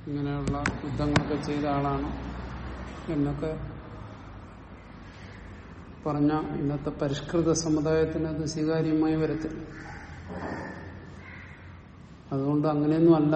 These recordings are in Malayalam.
ഇങ്ങനെയുള്ള യുദ്ധങ്ങളൊക്കെ ചെയ്ത ആളാണ് എന്നൊക്കെ പറഞ്ഞ ഇന്നത്തെ പരിഷ്കൃത സമുദായത്തിന് അത് സ്വീകാര്യമായി വരത്തില്ല അതുകൊണ്ട് അങ്ങനെയൊന്നും അല്ല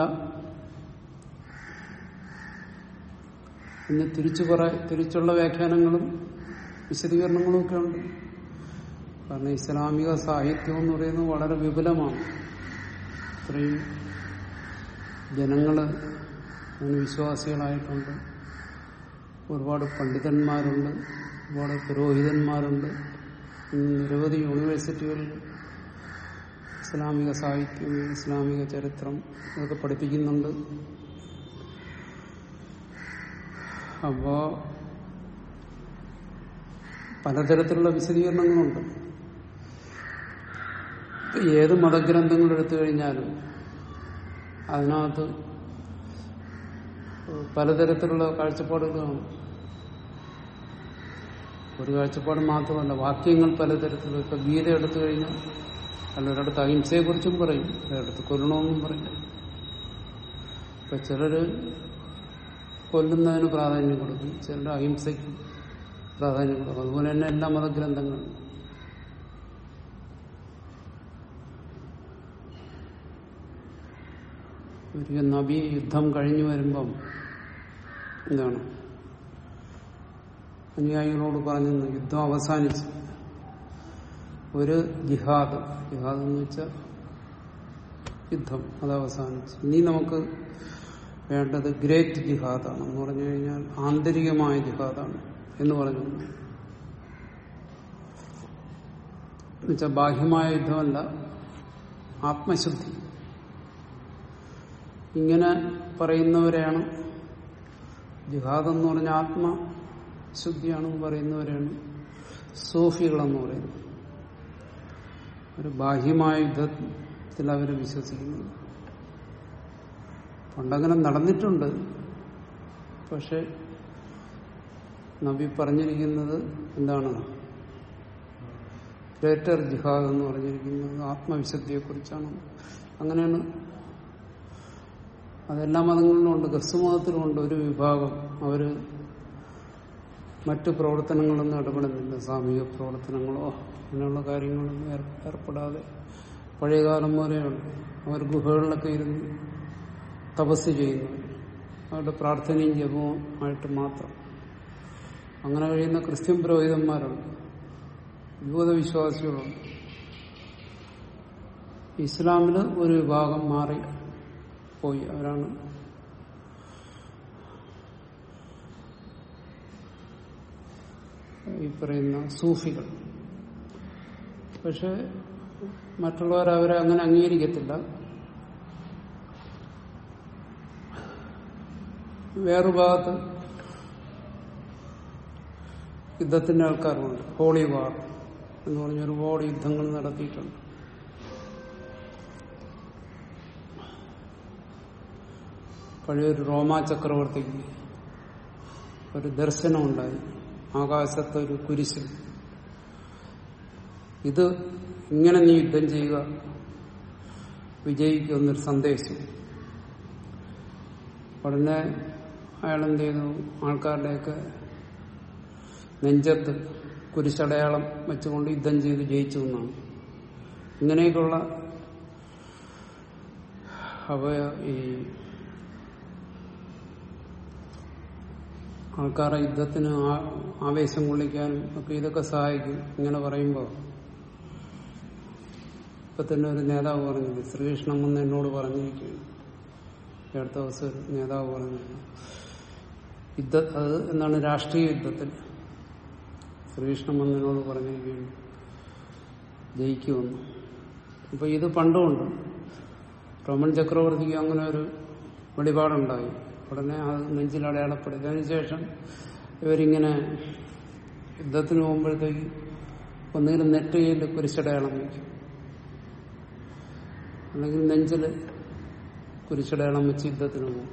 ഇന്ന് തിരിച്ചു പറ തിരിച്ചുള്ള വ്യാഖ്യാനങ്ങളും വിശദീകരണങ്ങളും ഒക്കെ ഉണ്ട് കാരണം ഇസ്ലാമിക സാഹിത്യം എന്ന് പറയുന്നത് വളരെ വിപുലമാണ് ഇത്രയും ജനങ്ങൾ അതിന് വിശ്വാസികളായിട്ടുണ്ട് ഒരുപാട് പണ്ഡിതന്മാരുണ്ട് ഒരുപാട് പുരോഹിതന്മാരുണ്ട് ഇന്ന് നിരവധി യൂണിവേഴ്സിറ്റികളിൽ ഇസ്ലാമിക സാഹിത്യം ഇസ്ലാമിക ചരിത്രം ഇതൊക്കെ പഠിപ്പിക്കുന്നുണ്ട് അപ്പോ പലതരത്തിലുള്ള വിശദീകരണങ്ങളുണ്ട് ഏത് മതഗ്രന്ഥങ്ങൾ എടുത്തു കഴിഞ്ഞാലും അതിനകത്ത് പലതരത്തിലുള്ള കാഴ്ചപ്പാടുകളാണ് ഒരു കാഴ്ചപ്പാട് മാത്രമല്ല വാക്യങ്ങൾ പലതരത്തിലും ഇപ്പൊ ഗീത എടുത്തു കഴിഞ്ഞാൽ പലരിടത്ത് അഹിംസയെ കുറിച്ചും പറയും ഒരിടത്ത് കൊല്ലണമെന്നും പറയും ഇപ്പൊ ചിലര് കൊല്ലുന്നതിന് പ്രാധാന്യം കൊടുക്കും ചിലർ അഹിംസയ്ക്ക് പ്രാധാന്യം കൊടുക്കും അതുപോലെ തന്നെ എല്ലാ മതഗ്രന്ഥങ്ങളും ഒരിക്കൽ നബി യുദ്ധം കഴിഞ്ഞു വരുമ്പം എന്താണ് അനുയായികളോട് പറഞ്ഞു യുദ്ധം അവസാനിച്ചു ഒരു ജിഹാദ് ജിഹാദ് എന്ന് വെച്ചാൽ യുദ്ധം അത് അവസാനിച്ചു ഇനി നമുക്ക് വേണ്ടത് ഗ്രേറ്റ് ജിഹാദാണ് എന്ന് പറഞ്ഞു കഴിഞ്ഞാൽ ആന്തരികമായ ജിഹാദാണ് എന്ന് പറഞ്ഞു എന്നുവെച്ചാൽ ബാഹ്യമായ യുദ്ധമല്ല ആത്മശുദ്ധി ഇങ്ങനെ പറയുന്നവരെയാണ് ജിഹാദ് എന്ന് പറഞ്ഞ ആത്മശുദ്ധിയാണെന്ന് പറയുന്നവരെയാണ് സൂഫികളെന്ന് പറയുന്നത് ഒരു ബാഹ്യമായ യുദ്ധത്തിൽ അവർ വിശ്വസിക്കുന്നത് പണ്ടങ്ങനെ നടന്നിട്ടുണ്ട് പക്ഷെ നബി പറഞ്ഞിരിക്കുന്നത് എന്താണ് ഗ്രേറ്റർ ജിഹാദ് എന്ന് പറഞ്ഞിരിക്കുന്നത് ആത്മവിശുദ്ധിയെക്കുറിച്ചാണ് അങ്ങനെയാണ് അതെല്ലാ മതങ്ങളിലും ഉണ്ട് ക്രിസ്തു മതത്തിലുമുണ്ട് ഒരു വിഭാഗം അവര് മറ്റു പ്രവർത്തനങ്ങളൊന്നും ഇടപെടുന്നില്ല സാമൂഹിക പ്രവർത്തനങ്ങളോ അങ്ങനെയുള്ള കാര്യങ്ങളൊന്നും ഏർപ്പെടാതെ പഴയകാലം പോലെയുണ്ട് അവർ ഗുഹകളിലൊക്കെ ഇരുന്ന് തപസ് ചെയ്യുന്നു അവരുടെ പ്രാർത്ഥനയും ജപവും ആയിട്ട് മാത്രം അങ്ങനെ കഴിയുന്ന ക്രിസ്ത്യൻ പുരോഹിതന്മാരുണ്ട് യൂത വിശ്വാസികളുണ്ട് ഇസ്ലാമില് ഒരു വിഭാഗം മാറി പോയി അവരാണ് ഈ പറയുന്ന സൂഫികൾ പക്ഷെ മറ്റുള്ളവർ അവരെ അങ്ങനെ അംഗീകരിക്കത്തില്ല വേറൊരു ഭാഗത്ത് യുദ്ധത്തിന്റെ ആൾക്കാരുണ്ട് ഹോളി വാർ എന്ന് പറഞ്ഞ ഒരുപാട് യുദ്ധങ്ങൾ നടത്തിയിട്ടുണ്ട് പഴയൊരു റോമാ ചക്രവർത്തിക്ക് ഒരു ദർശനം ഉണ്ടായി ആകാശത്ത് ഒരു കുരിശിൽ ഇത് ഇങ്ങനെ നീ യുദ്ധം ചെയ്യുക വിജയിക്കുന്നൊരു സന്ദേശം ഉടനെ അയാൾ എന്ത് ചെയ്തു ആൾക്കാരുടെയൊക്കെ നെഞ്ചത്ത് കുരിശടയാളം വെച്ചുകൊണ്ട് യുദ്ധം ചെയ്ത് ജയിച്ചു എന്നാണ് ഇങ്ങനെയൊക്കെയുള്ള അവ ഈ ആൾക്കാരെ യുദ്ധത്തിന് ആവേശം കൊള്ളിക്കാനും ഒക്കെ ഇതൊക്കെ സഹായിക്കും ഇങ്ങനെ പറയുമ്പോൾ ഇപ്പൊ തന്നെ ഒരു നേതാവ് പറഞ്ഞില്ല ശ്രീകൃഷ്ണൻ വന്ന് എന്നോട് പറഞ്ഞിരിക്കുകയാണ് അടുത്ത ദിവസം ഒരു നേതാവ് പറഞ്ഞു യുദ്ധ അത് എന്താണ് രാഷ്ട്രീയ യുദ്ധത്തിൽ ശ്രീകൃഷ്ണൻ വന്ന് എന്നോട് പറഞ്ഞിരിക്കുകയാണ് ജയിക്കുമെന്ന് അപ്പൊ ഇത് പണ്ടുമുണ്ട് റോമൻ ചക്രവർത്തിക്ക് അങ്ങനെ ഒരു വെളിപാടുണ്ടായി ഉടനെ അത് നെഞ്ചിൽ അടയാളപ്പെടുത്തി അതിനുശേഷം ഇവരിങ്ങനെ യുദ്ധത്തിന് പോകുമ്പോഴത്തേക്ക് ഒന്നുകിലും നെറ്റയിൽ കുരിശടയാളം വയ്ക്കും അല്ലെങ്കിൽ നെഞ്ചിൽ കുരിശടയാളം വെച്ച് യുദ്ധത്തിന് പോകും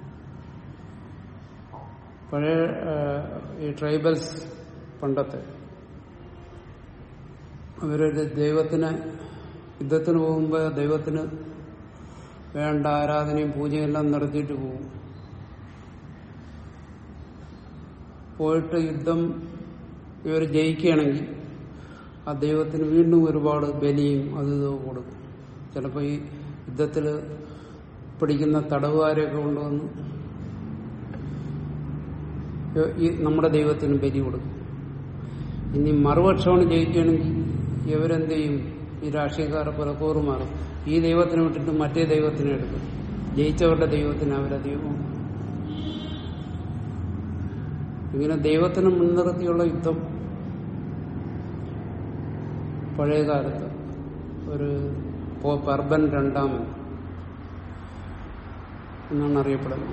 പഴയ ഈ ട്രൈബൽസ് പണ്ടത്തെ അവരൊരു ദൈവത്തിന് യുദ്ധത്തിന് പോകുമ്പോൾ ദൈവത്തിന് വേണ്ട ആരാധനയും പൂജയും എല്ലാം നടത്തിയിട്ട് പോകും പോയിട്ട് യുദ്ധം ഇവർ ജയിക്കുകയാണെങ്കിൽ ആ ദൈവത്തിന് വീണ്ടും ഒരുപാട് ബലിയും അത് ഇതും കൊടുക്കും ചിലപ്പോൾ ഈ യുദ്ധത്തിൽ പിടിക്കുന്ന തടവുകാരെയൊക്കെ കൊണ്ടുവന്ന് ഈ നമ്മുടെ ദൈവത്തിന് ബലി കൊടുക്കും ഇനി മറുപക്ഷമാണ് ജയിക്കുകയാണെങ്കിൽ ഇവരെന്ത് ചെയ്യും ഈ രാഷ്ട്രീയക്കാരെ പോലെ മാറും ഈ ദൈവത്തിനെ വിട്ടിട്ട് മറ്റേ ദൈവത്തിനെ എടുക്കും ജയിച്ചവരുടെ ദൈവത്തിന് അവരെ ദൈവം ഇങ്ങനെ ദൈവത്തിനെ മുൻനിർത്തിയുള്ള യുദ്ധം പഴയ കാലത്ത് ഒരു പോപ്പ് അർബൻ രണ്ടാമൻ എന്നാണ് അറിയപ്പെടുന്നത്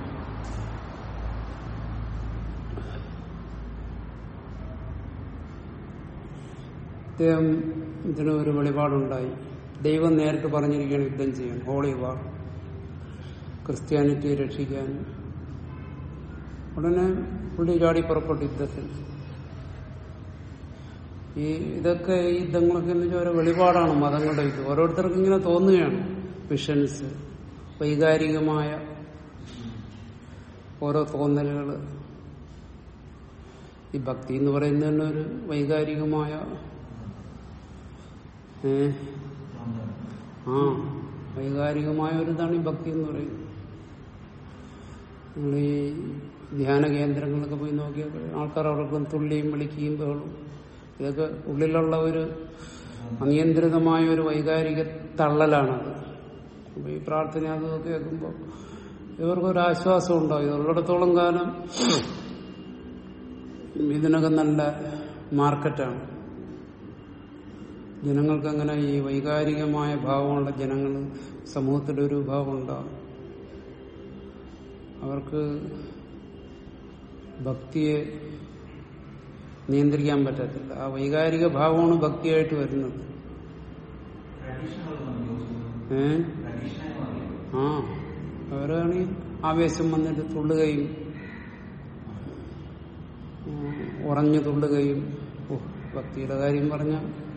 അദ്ദേഹം ഇതിന് ഒരു വെളിപാടുണ്ടായി ദൈവം നേരിട്ട് പറഞ്ഞിരിക്കുകയാണ് യുദ്ധം ചെയ്യാൻ ഹോളി വാർ ക്രിസ്ത്യാനിറ്റിയെ രക്ഷിക്കാൻ ഉടനെ പുള്ളി ചാടി പുറപ്പെട്ടു യുദ്ധത്തിൽ ഈ ഇതൊക്കെ ഈ യുദ്ധങ്ങളൊക്കെ എന്ന് വെച്ചാൽ ഓരോ വെളിപാടാണ് മതങ്ങളുടെ ഇത് ഓരോരുത്തർക്കും ഇങ്ങനെ തോന്നുകയാണ് വിഷൻസ് വൈകാരികമായ ഓരോ തോന്നലുകൾ ഈ ഭക്തി എന്ന് പറയുന്നത് തന്നെ ഒരു വൈകാരികമായ ഏ ആ വൈകാരികമായ ഒരു ഇതാണ് ഈ ഭക്തി എന്ന് പറയുന്നത് നമ്മൾ ഈ ധ്യാന കേന്ദ്രങ്ങളിലൊക്കെ പോയി നോക്കിയാൽ ആൾക്കാർ അവിടെ തുള്ളിയും വിളിക്കുകയും ബഹളും ഇതൊക്കെ ഉള്ളിലുള്ള ഒരു അനിയന്ത്രിതമായ ഒരു വൈകാരിക തള്ളലാണത് അപ്പൊ ഈ പ്രാർത്ഥന അതൊക്കെ കേൾക്കുമ്പോൾ ഇവർക്കൊരു ആശ്വാസം ഉണ്ടാവും ഇവരുള്ളിടത്തോളം കാലം ഇതിനൊക്കെ നല്ല മാർക്കറ്റാണ് ജനങ്ങൾക്ക് അങ്ങനെ ഈ വൈകാരികമായ ഭാവമുള്ള ജനങ്ങൾ സമൂഹത്തിലൊരു ഭാവം ഉണ്ടാവും അവർക്ക് ഭക്തിയെ നിയന്ത്രിക്കാൻ പറ്റത്തില്ല ആ വൈകാരിക ഭാവമാണ് ഭക്തിയായിട്ട് വരുന്നത് ഏ ആ അവരാണെങ്കിൽ ആവേശം വന്നിട്ട് തുള്ളുകയും ഉറഞ്ഞു തുള്ളുകയും ഓ ഭക്തിയുടെ കാര്യം പറഞ്ഞ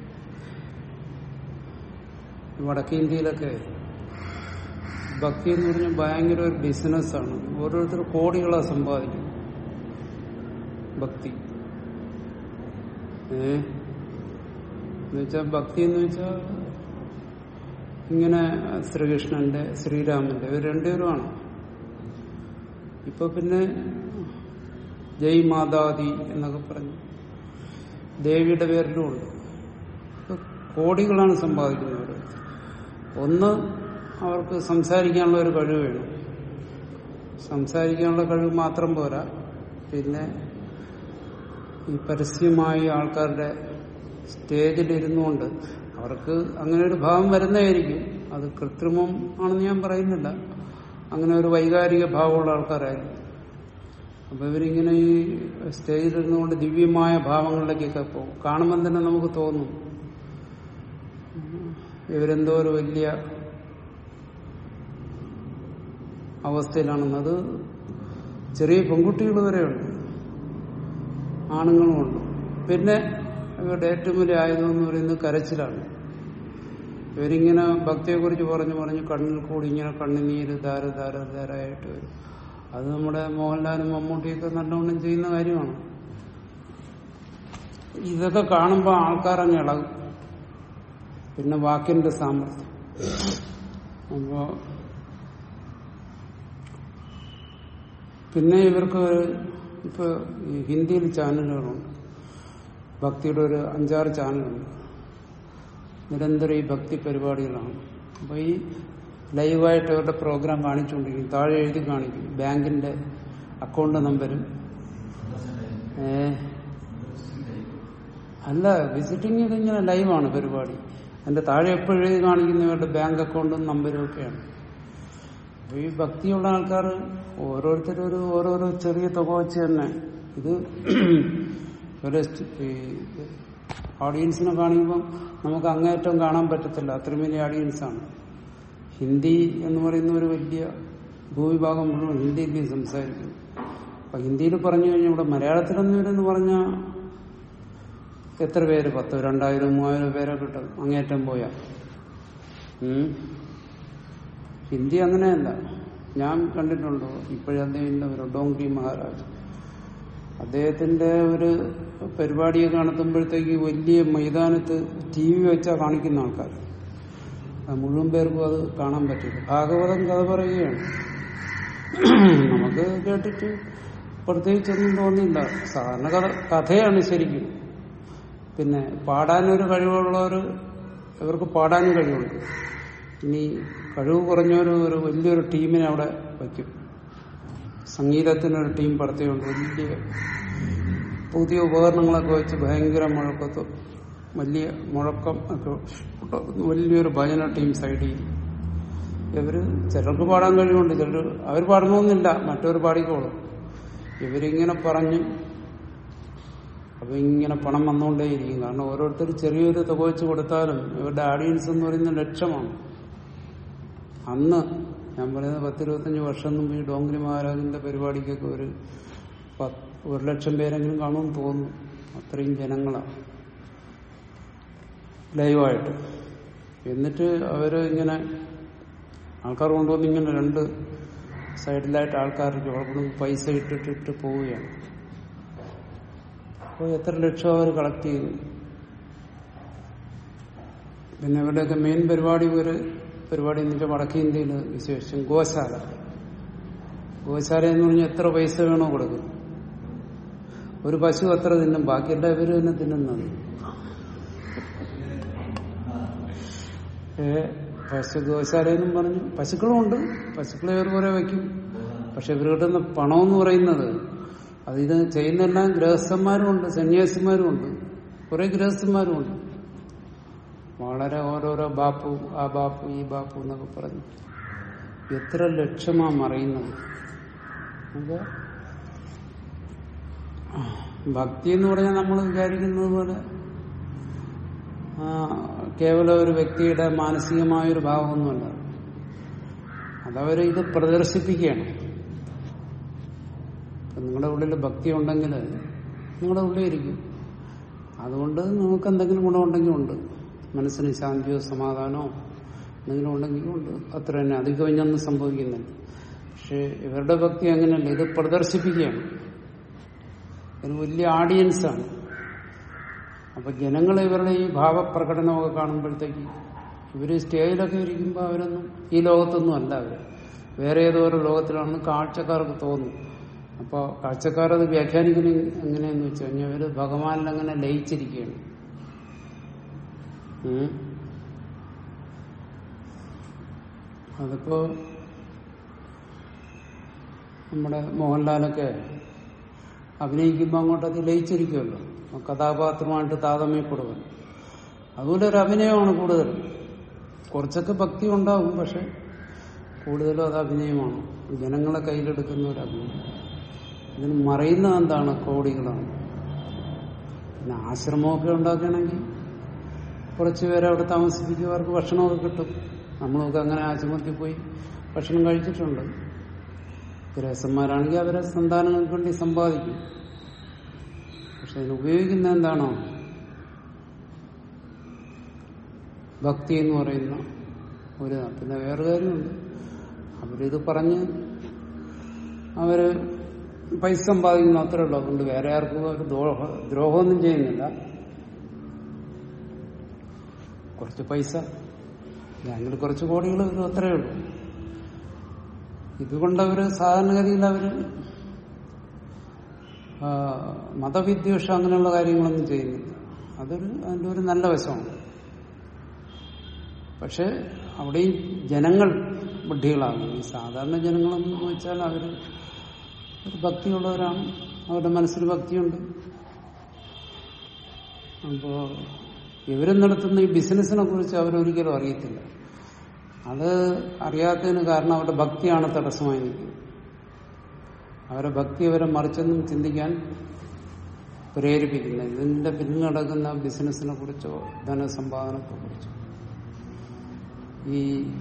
വടക്കേ ഇന്ത്യയിലൊക്കെ ഭക്തി എന്ന് പറഞ്ഞാൽ ഭയങ്കര ഒരു ബിസിനസ്സാണ് ഓരോരുത്തർ കോടികളാ സമ്പാദിക്കും ഭക്തി ഏ എന്നുവെച്ചാൽ ഭക്തി എന്ന് വെച്ചാൽ ഇങ്ങനെ ശ്രീകൃഷ്ണന്റെ ശ്രീരാമന്റെ ഇവർ രണ്ടുപേരുമാണ് ഇപ്പൊ പിന്നെ ജയ് മാതാദി എന്നൊക്കെ പറഞ്ഞു ദേവിയുടെ പേരിലുമുണ്ട് കോടികളാണ് സമ്പാദിക്കുന്നവർ ഒന്ന് അവർക്ക് സംസാരിക്കാനുള്ള ഒരു കഴിവ് വേണം സംസാരിക്കാനുള്ള കഴിവ് മാത്രം പോരാ പിന്നെ ഈ പരസ്യമായി ആൾക്കാരുടെ സ്റ്റേജിലിരുന്നുകൊണ്ട് അവർക്ക് അങ്ങനെ ഒരു ഭാവം വരുന്നതായിരിക്കും അത് കൃത്രിമം ആണെന്ന് ഞാൻ പറയുന്നില്ല അങ്ങനെ ഒരു വൈകാരിക ഭാവമുള്ള ആൾക്കാരായിരിക്കും അപ്പൊ ഇവരിങ്ങനെ ഈ സ്റ്റേജിലിരുന്നുകൊണ്ട് ദിവ്യമായ ഭാവങ്ങളിലേക്കൊക്കെ പോകും കാണുമ്പോൾ തന്നെ നമുക്ക് തോന്നും ഇവരെന്തോ ഒരു വലിയ അവസ്ഥയിലാണെന്നത് ചെറിയ പെൺകുട്ടികൾ വരെയുണ്ട് ആണുങ്ങളുമുണ്ട് പിന്നെ ഇവരുടെ ഏറ്റവും വലിയ ആയുധം എന്ന് പറയുന്നത് കരച്ചിലാണ് ഇവരിങ്ങനെ ഭക്തിയെക്കുറിച്ച് പറഞ്ഞു പറഞ്ഞു കണ്ണിൽ കൂടി ഇങ്ങനെ കണ്ണുനീര് ധാര ധാര ധാരായിട്ട് വരും അത് നമ്മുടെ മോഹൻലാലും മമ്മൂട്ടിയൊക്കെ നല്ലവണ്ണം ചെയ്യുന്ന കാര്യമാണ് ഇതൊക്കെ കാണുമ്പോൾ ആൾക്കാരങ്ങ് ഇളകും പിന്നെ വാക്കിന്റെ സാമർഥ്യം അപ്പോ പിന്നെ ഇവർക്ക് ഇപ്പൊ ഈ ഹിന്ദിയിൽ ചാനലുകളുണ്ട് ഭക്തിയുടെ ഒരു അഞ്ചാറ് ചാനലുണ്ട് നിരന്തരം ഈ ഭക്തി പരിപാടികളാണ് അപ്പൊ ഈ ലൈവായിട്ട് അവരുടെ പ്രോഗ്രാം കാണിച്ചുകൊണ്ടിരിക്കും താഴെ എഴുതി കാണിക്കും ബാങ്കിന്റെ അക്കൗണ്ട് നമ്പരും ഏ അല്ല വിസിറ്റിംഗ് ഇതിങ്ങനെ ലൈവാണ് പരിപാടി അതിന്റെ താഴെ എപ്പോഴും എഴുതി കാണിക്കുന്നവരുടെ ബാങ്ക് അക്കൗണ്ടും നമ്പരും ഒക്കെയാണ് അപ്പൊ ഈ ഭക്തിയുള്ള ആൾക്കാർ ഓരോരുത്തരും ഒരു ഓരോരോ ചെറിയ തുക വെച്ച് തന്നെ ഇത് ഒരു ഈ ഓഡിയൻസിനെ കാണിക്കുമ്പം നമുക്ക് അങ്ങേറ്റം കാണാൻ പറ്റത്തില്ല അത്രയും വലിയ ഓഡിയൻസാണ് ഹിന്ദി എന്ന് പറയുന്ന ഒരു വലിയ ഭൂവിഭാഗം മുഴുവൻ ഹിന്ദിയിൽ സംസാരിക്കും അപ്പൊ ഹിന്ദിയിൽ പറഞ്ഞു കഴിഞ്ഞാൽ ഇവിടെ മലയാളത്തിലൊന്നും ഇവരെന്ന് പറഞ്ഞാൽ എത്ര പേര് പത്തോ രണ്ടായിരം മൂവായിരം പേരെ കിട്ടും അങ്ങേറ്റം പോയാ ഹിന്ദി അങ്ങനെയല്ല ഞാൻ കണ്ടിട്ടുണ്ടോ ഇപ്പോഴദ്ദേഹം ഡോങ്ക്രി മഹാരാജ് അദ്ദേഹത്തിന്റെ ഒരു പരിപാടിയൊക്കെ നടത്തുമ്പോഴത്തേക്ക് വലിയ മൈതാനത്ത് ടി വി വെച്ചാ കാണിക്കുന്ന ആൾക്കാർ അത് മുഴുവൻ പേർക്കും അത് കാണാൻ പറ്റില്ല ഭാഗവതം കഥ പറയുകയാണ് നമുക്ക് കേട്ടിട്ട് പ്രത്യേകിച്ചൊന്നും തോന്നിയില്ല സാധാരണ കഥ കഥയാണ് ശരിക്കും പിന്നെ പാടാനൊരു കഴിവുള്ളവർ ഇവർക്ക് പാടാനും കഴിവുണ്ട് ഇനി കഴിവ് കുറഞ്ഞൊരു ഒരു വലിയൊരു ടീമിനെ അവിടെ വയ്ക്കും സംഗീതത്തിനൊരു ടീം പടത്തിയുണ്ട് വലിയ പുതിയ ഉപകരണങ്ങളൊക്കെ വെച്ച് ഭയങ്കര മുഴക്കത്ത് വലിയ മുഴക്കം ഒക്കെ ഉണ്ടാക്കുന്ന വലിയൊരു ഭജന ടീം സൈഡിൽ ഇവര് ചിലർക്ക് പാടാൻ കഴിവുണ്ട് ചിലർ അവർ പാടണമെന്നില്ല മറ്റവർ പാടിക്കോളും ഇവരിങ്ങനെ പറഞ്ഞ് അപ്പൊ ഇങ്ങനെ പണം വന്നുകൊണ്ടേയിരിക്കും കാരണം ഓരോരുത്തർ ചെറിയൊരു തുക വെച്ച് കൊടുത്താലും ഇവരുടെ ഓഡിയൻസ് എന്ന് പറയുന്നത് ലക്ഷമാണ് അന്ന് ഞാൻ പറയുന്നത് പത്തിരുപത്തഞ്ച് വർഷം മുമ്പ് ഈ ഡോങ്കുരി മഹാരാജിന്റെ പരിപാടിക്കൊക്കെ ഒരു പത്ത് ഒരു ലക്ഷം പേരെങ്കിലും കാണുമെന്ന് തോന്നുന്നു അത്രയും ജനങ്ങളാണ് ലൈവായിട്ട് എന്നിട്ട് അവര് ഇങ്ങനെ ആൾക്കാർ കൊണ്ടുവന്ന് ഇങ്ങനെ രണ്ട് സൈഡിലായിട്ട് ആൾക്കാർക്ക് അവിടെ പൈസ ഇട്ടിട്ടിട്ട് പോവുകയാണ് അപ്പോൾ എത്ര ലക്ഷം അവർ കളക്ട് ചെയ്യുന്നു പിന്നെ ഇവരുടെയൊക്കെ മെയിൻ പരിപാടി ഒരു പരിപാടി എന്ന് വെച്ചാൽ വടക്കേ ഇന്ത്യയിൽ വിശേഷം ഗോശാല ഗോശാല എന്ന് പറഞ്ഞാൽ എത്ര പൈസ വേണോ കൊടുക്കും ഒരു പശു എത്ര തിന്നും ബാക്കിയെല്ലാം ഇവര് തന്നെ തിന്നുന്നത് ഏ പശു ഗോശാലയെന്നും പറഞ്ഞു പശുക്കളും ഉണ്ട് പശുക്കളെ ഇവർ കുറെ വയ്ക്കും പക്ഷെ ഇവർ കിട്ടുന്ന പണം എന്ന് പറയുന്നത് അത് ഇത് ചെയ്യുന്നെല്ലാം ഗൃഹസ്ഥന്മാരും ഉണ്ട് സന്യാസിമാരും ഉണ്ട് കുറെ ഗൃഹസ്ഥന്മാരും ഉണ്ട് വളരെ ഓരോരോ ബാപ്പു ആ ബാപ്പു ഈ ബാപ്പു എന്നൊക്കെ പറഞ്ഞു എത്ര ലക്ഷമാ മറയുന്നത് അപ്പൊ ഭക്തി എന്ന് പറഞ്ഞാൽ നമ്മൾ വിചാരിക്കുന്നത് പോലെ ആ, കേവലം ഒരു വ്യക്തിയുടെ മാനസികമായ ഒരു ഭാവമൊന്നുമല്ല അതവർ ഇത് പ്രദർശിപ്പിക്കുകയാണ് ഇപ്പൊ നിങ്ങളുടെ ഉള്ളിൽ ഭക്തി ഉണ്ടെങ്കിൽ നിങ്ങളുടെ ഉള്ളിൽ ഇരിക്കും അതുകൊണ്ട് നിങ്ങൾക്ക് എന്തെങ്കിലും ഗുണമുണ്ടെങ്കിൽ ഉണ്ട് മനസ്സിന് ശാന്തിയോ സമാധാനമോ എന്തെങ്കിലും ഉണ്ടെങ്കിലും ഉണ്ട് അത്ര തന്നെ അധികം കഴിഞ്ഞൊന്നും സംഭവിക്കുന്നില്ല പക്ഷെ ഇവരുടെ ഭക്തി അങ്ങനെയല്ല ഇത് പ്രദർശിപ്പിക്കുകയാണ് ഇതിന് വലിയ ഓഡിയൻസാണ് അപ്പൊ ജനങ്ങൾ ഇവരുടെ ഈ ഭാവപ്രകടനമൊക്കെ കാണുമ്പോഴത്തേക്ക് ഇവര് സ്റ്റേജിലൊക്കെ ഇരിക്കുമ്പോൾ അവരൊന്നും ഈ ലോകത്തൊന്നും അല്ല അവര് വേറെ ഏതോ ഒരു ലോകത്തിലാണെന്ന് കാഴ്ചക്കാർക്ക് തോന്നും അപ്പോൾ കാഴ്ചക്കാരത് വ്യാഖ്യാനിക്കുന്നത് എങ്ങനെയെന്ന് വെച്ച് കഴിഞ്ഞാൽ അവര് ഭഗവാനിൽ അങ്ങനെ ലയിച്ചിരിക്കുകയാണ് ഉം. അതിപ്പോ നമ്മുടെ മോഹൻലാലൊക്കെ അഭിനയിക്കുമ്പോൾ അങ്ങോട്ട് അത് ലയിച്ചിരിക്കുമല്ലോ ആ കഥാപാത്രമായിട്ട് താതമ്യപ്പെടുവൻ അതുപോലെ ഒരു അഭിനയമാണ് കൂടുതൽ കുറച്ചൊക്കെ ഭക്തി ഉണ്ടാവും പക്ഷെ കൂടുതലും അത് അഭിനയമാണ് ജനങ്ങളെ കയ്യിലെടുക്കുന്ന ഒരു അഭിനയം ഇതിന് മറയുന്നത് എന്താണ് കോടികളാണ് പിന്നെ ആശ്രമമൊക്കെ ഉണ്ടാക്കണമെങ്കിൽ കുറച്ച് പേരെ അവിടെ താമസിപ്പിക്കും അവർക്ക് ഭക്ഷണമൊക്കെ കിട്ടും നമ്മളൊക്കെ അങ്ങനെ ആശ്രമത്തിൽ പോയി ഭക്ഷണം കഴിച്ചിട്ടുണ്ട് ഗൃഹസ്ഥന്മാരാണെങ്കിൽ അവരെ സന്താനങ്ങൾക്ക് വേണ്ടി സമ്പാദിക്കും പക്ഷെ അതിന് ഉപയോഗിക്കുന്ന എന്താണോ ഭക്തി എന്ന് പറയുന്ന ഒരു പിന്നെ വേറെ കാര്യമുണ്ട് അവരിത് പറഞ്ഞ് അവര് പൈസ സമ്പാദിക്കുന്നു അത്രേ ഉള്ളൂ അതുകൊണ്ട് വേറെ ആർക്കും ഒരു ദ്രോഹ ദ്രോഹമൊന്നും ചെയ്യുന്നില്ല കുറച്ച് പൈസ ബാങ്കിൽ കുറച്ച് കോടികൾ വരും അത്രേ ഉള്ളൂ ഇതുകൊണ്ട് അവര് സാധാരണഗതിയിൽ അവര് ആ, മതവിദ്വേഷം അങ്ങനെയുള്ള കാര്യങ്ങളൊന്നും ചെയ്യുന്നില്ല അതൊരു അതിന്റെ ഒരു നല്ല വശമാണ് പക്ഷെ അവിടെ ഈ ജനങ്ങൾ ബുദ്ധികളാണ് ഈ സാധാരണ ജനങ്ങളെന്ന് വെച്ചാൽ അവര് ഒരു ഭക്തിയുള്ളവരാണ് അവരുടെ മനസ്സിൽ ഭക്തിയുണ്ട് അപ്പോ ഇവര് നടത്തുന്ന ഈ ബിസിനസിനെ കുറിച്ച് അവരൊരിക്കലും അറിയത്തില്ല അത് അറിയാത്തതിന് കാരണം അവരുടെ ഭക്തിയാണ് തടസ്സമായി നിൽക്കുന്നത് അവരെ ഭക്തി അവരെ മറിച്ചൊന്നും ചിന്തിക്കാൻ പ്രേരിപ്പിക്കില്ല ഇതിന്റെ പിന്നിൽ നടക്കുന്ന ബിസിനസിനെ കുറിച്ചോ ധനസമ്പാദനത്തെ കുറിച്ചോ ഈ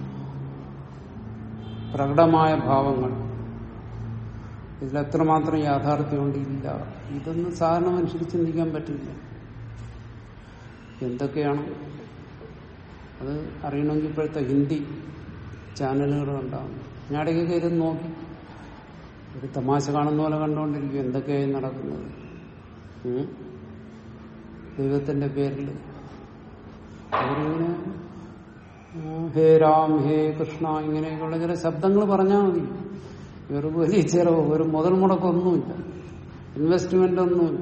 പ്രകടമായ ഭാവങ്ങൾ ഇതിൽ എത്രമാത്രം യാഥാർത്ഥ്യമുണ്ട് ഇല്ല ഇതൊന്നും സാധാരണ മനുഷ്യർ ചിന്തിക്കാൻ പറ്റില്ല എന്തൊക്കെയാണ് അത് അറിയണമെങ്കിൽ ഇപ്പോഴത്തെ ഹിന്ദി ചാനലുകൾ ഉണ്ടാകും ഞാൻ ഇടയ്ക്കൊക്കെ ഇത് നോക്കി ഒരു തമാശ കാണുന്ന പോലെ കണ്ടുകൊണ്ടിരിക്കും എന്തൊക്കെയായി നടക്കുന്നത് ഉം? ദൈവത്തിന്റെ പേരിൽ അവരിങ്ങനെ ആ, ഹേ രാം ഹേ കൃഷ്ണ ഇങ്ങനെയൊക്കെയുള്ള ചില ശബ്ദങ്ങൾ പറഞ്ഞാൽ മതി ഇവർക്ക് വലിയ ചെലവ് ഒരു മുതൽ മുടക്കൊന്നുമില്ല ഇൻവെസ്റ്റ്മെന്റ് ഒന്നുമില്ല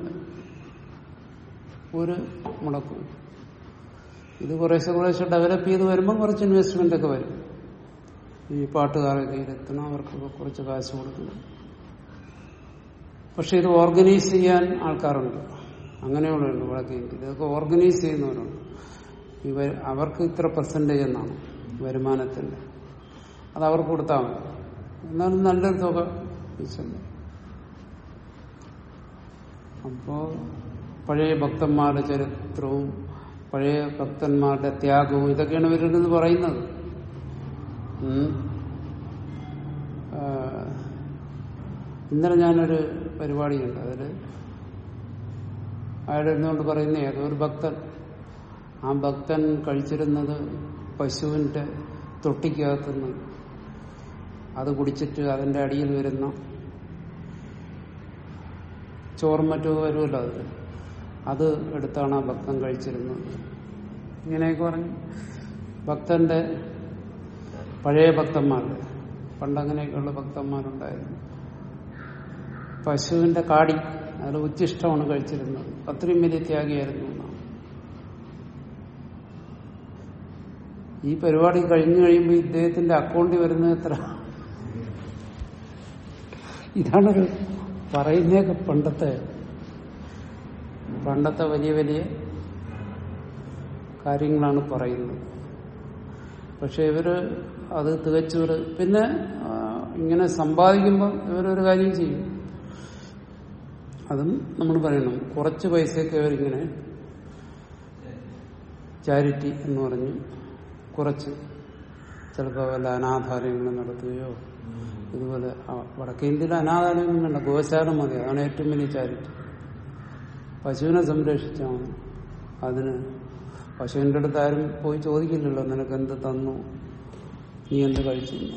ഒരു മുടക്കും ഇത് കുറേശ്ശെ കുറേശ്ശെ ഡെവലപ്പ് ചെയ്ത് വരുമ്പോൾ കുറച്ച് ഇൻവെസ്റ്റ്മെന്റ് ഒക്കെ വരും ഈ പാട്ടുകാരൊക്കെ ഇരുത്തണം അവർക്കൊക്കെ കുറച്ച് കാശ് കൊടുക്കണം പക്ഷെ ഇത് ഓർഗനൈസ് ചെയ്യാൻ ആൾക്കാരുണ്ട് അങ്ങനെയുള്ളവരുണ്ട് വടക്കേ ഇന്ത്യയിൽ ഇതൊക്കെ ഓർഗനൈസ് ചെയ്യുന്നവരുണ്ട് ഇവ അവർക്ക് ഇത്ര പെർസെന്റേജ് എന്നാണ് വരുമാനത്തിന്റെ അത് അവർക്ക് കൊടുത്താൽ മതി എന്നാലും നല്ലൊരു തുക ഈശ്വരന്. അപ്പോ പഴയ ഭക്തന്മാരുടെ ചരിത്രവും പഴയ ഭക്തന്മാരുടെ ത്യാഗവും ഇതൊക്കെയാണ് ഇവരിരുന്ന് പറയുന്നത് ഉം. ആ, ഇന്നലെ ഞാനൊരു പരിപാടി കണ്ടു അതില് അയാൾ ഇരുന്നുകൊണ്ട് പറയുന്ന ഏതോ ഒരു ഭക്തൻ ആ ഭക്തൻ കഴിച്ചിരുന്നത് പശുവിന്റെ തൊട്ടിക്കകത്തുനിന്ന് അത് കുടിച്ചിട്ട് അതിന്റെ അടിയിൽ വരുന്ന ചോറും മറ്റും വരുമല്ലോ അത് അത് എടുത്താണ് ആ ഭക്തൻ കഴിച്ചിരുന്നത് ഇങ്ങനെയൊക്കെ പറഞ്ഞു ഭക്തന്റെ പഴയ ഭക്തന്മാരുടെ പണ്ടങ്ങനെയൊക്കെയുള്ള ഭക്തന്മാരുണ്ടായിരുന്നു പശുവിന്റെ കാടി അതിൽ ഉച്ചിഷ്ടമാണ് കഴിച്ചിരുന്നത് അത്രയും വലിയ ത്യാഗിയായിരുന്നു എന്നാണ് ഈ പരിപാടി കഴിഞ്ഞു കഴിയുമ്പോൾ ഇദ്ദേഹത്തിന്റെ അക്കൗണ്ടിൽ വരുന്നത് എത്ര ഇതാണൊരു പറയുന്നതൊക്കെ പണ്ടത്തെ പണ്ടത്തെ വലിയ വലിയ കാര്യങ്ങളാണ് പറയുന്നത് പക്ഷെ ഇവര് അത് തികച്ചൊരു പിന്നെ ആ, ഇങ്ങനെ സമ്പാദിക്കുമ്പോൾ ഇവരൊരു കാര്യം ചെയ്യും അതും നമ്മൾ പറയണം കുറച്ച് പൈസയൊക്കെ അവരിങ്ങനെ ചാരിറ്റി എന്ന് പറഞ്ഞ് കുറച്ച് ചിലപ്പോൾ വല്ല അനാഥാലയങ്ങൾ നടത്തുകയോ ഇതുപോലെ ആ, വടക്കേ ഇന്ത്യയിൽ അനാഥാലയം വേണ്ട ഗോശാല മതി അതാണ് ഏറ്റവും വലിയ ചാരിറ്റി പശുവിനെ സംരക്ഷിച്ചാൽ മതി അതിന് പശുവിന്റെ അടുത്ത് ആരും പോയി ചോദിക്കില്ലല്ലോ നിനക്ക് എന്ത് തന്നു നീ എന്ത് കഴിച്ചു എന്ന്.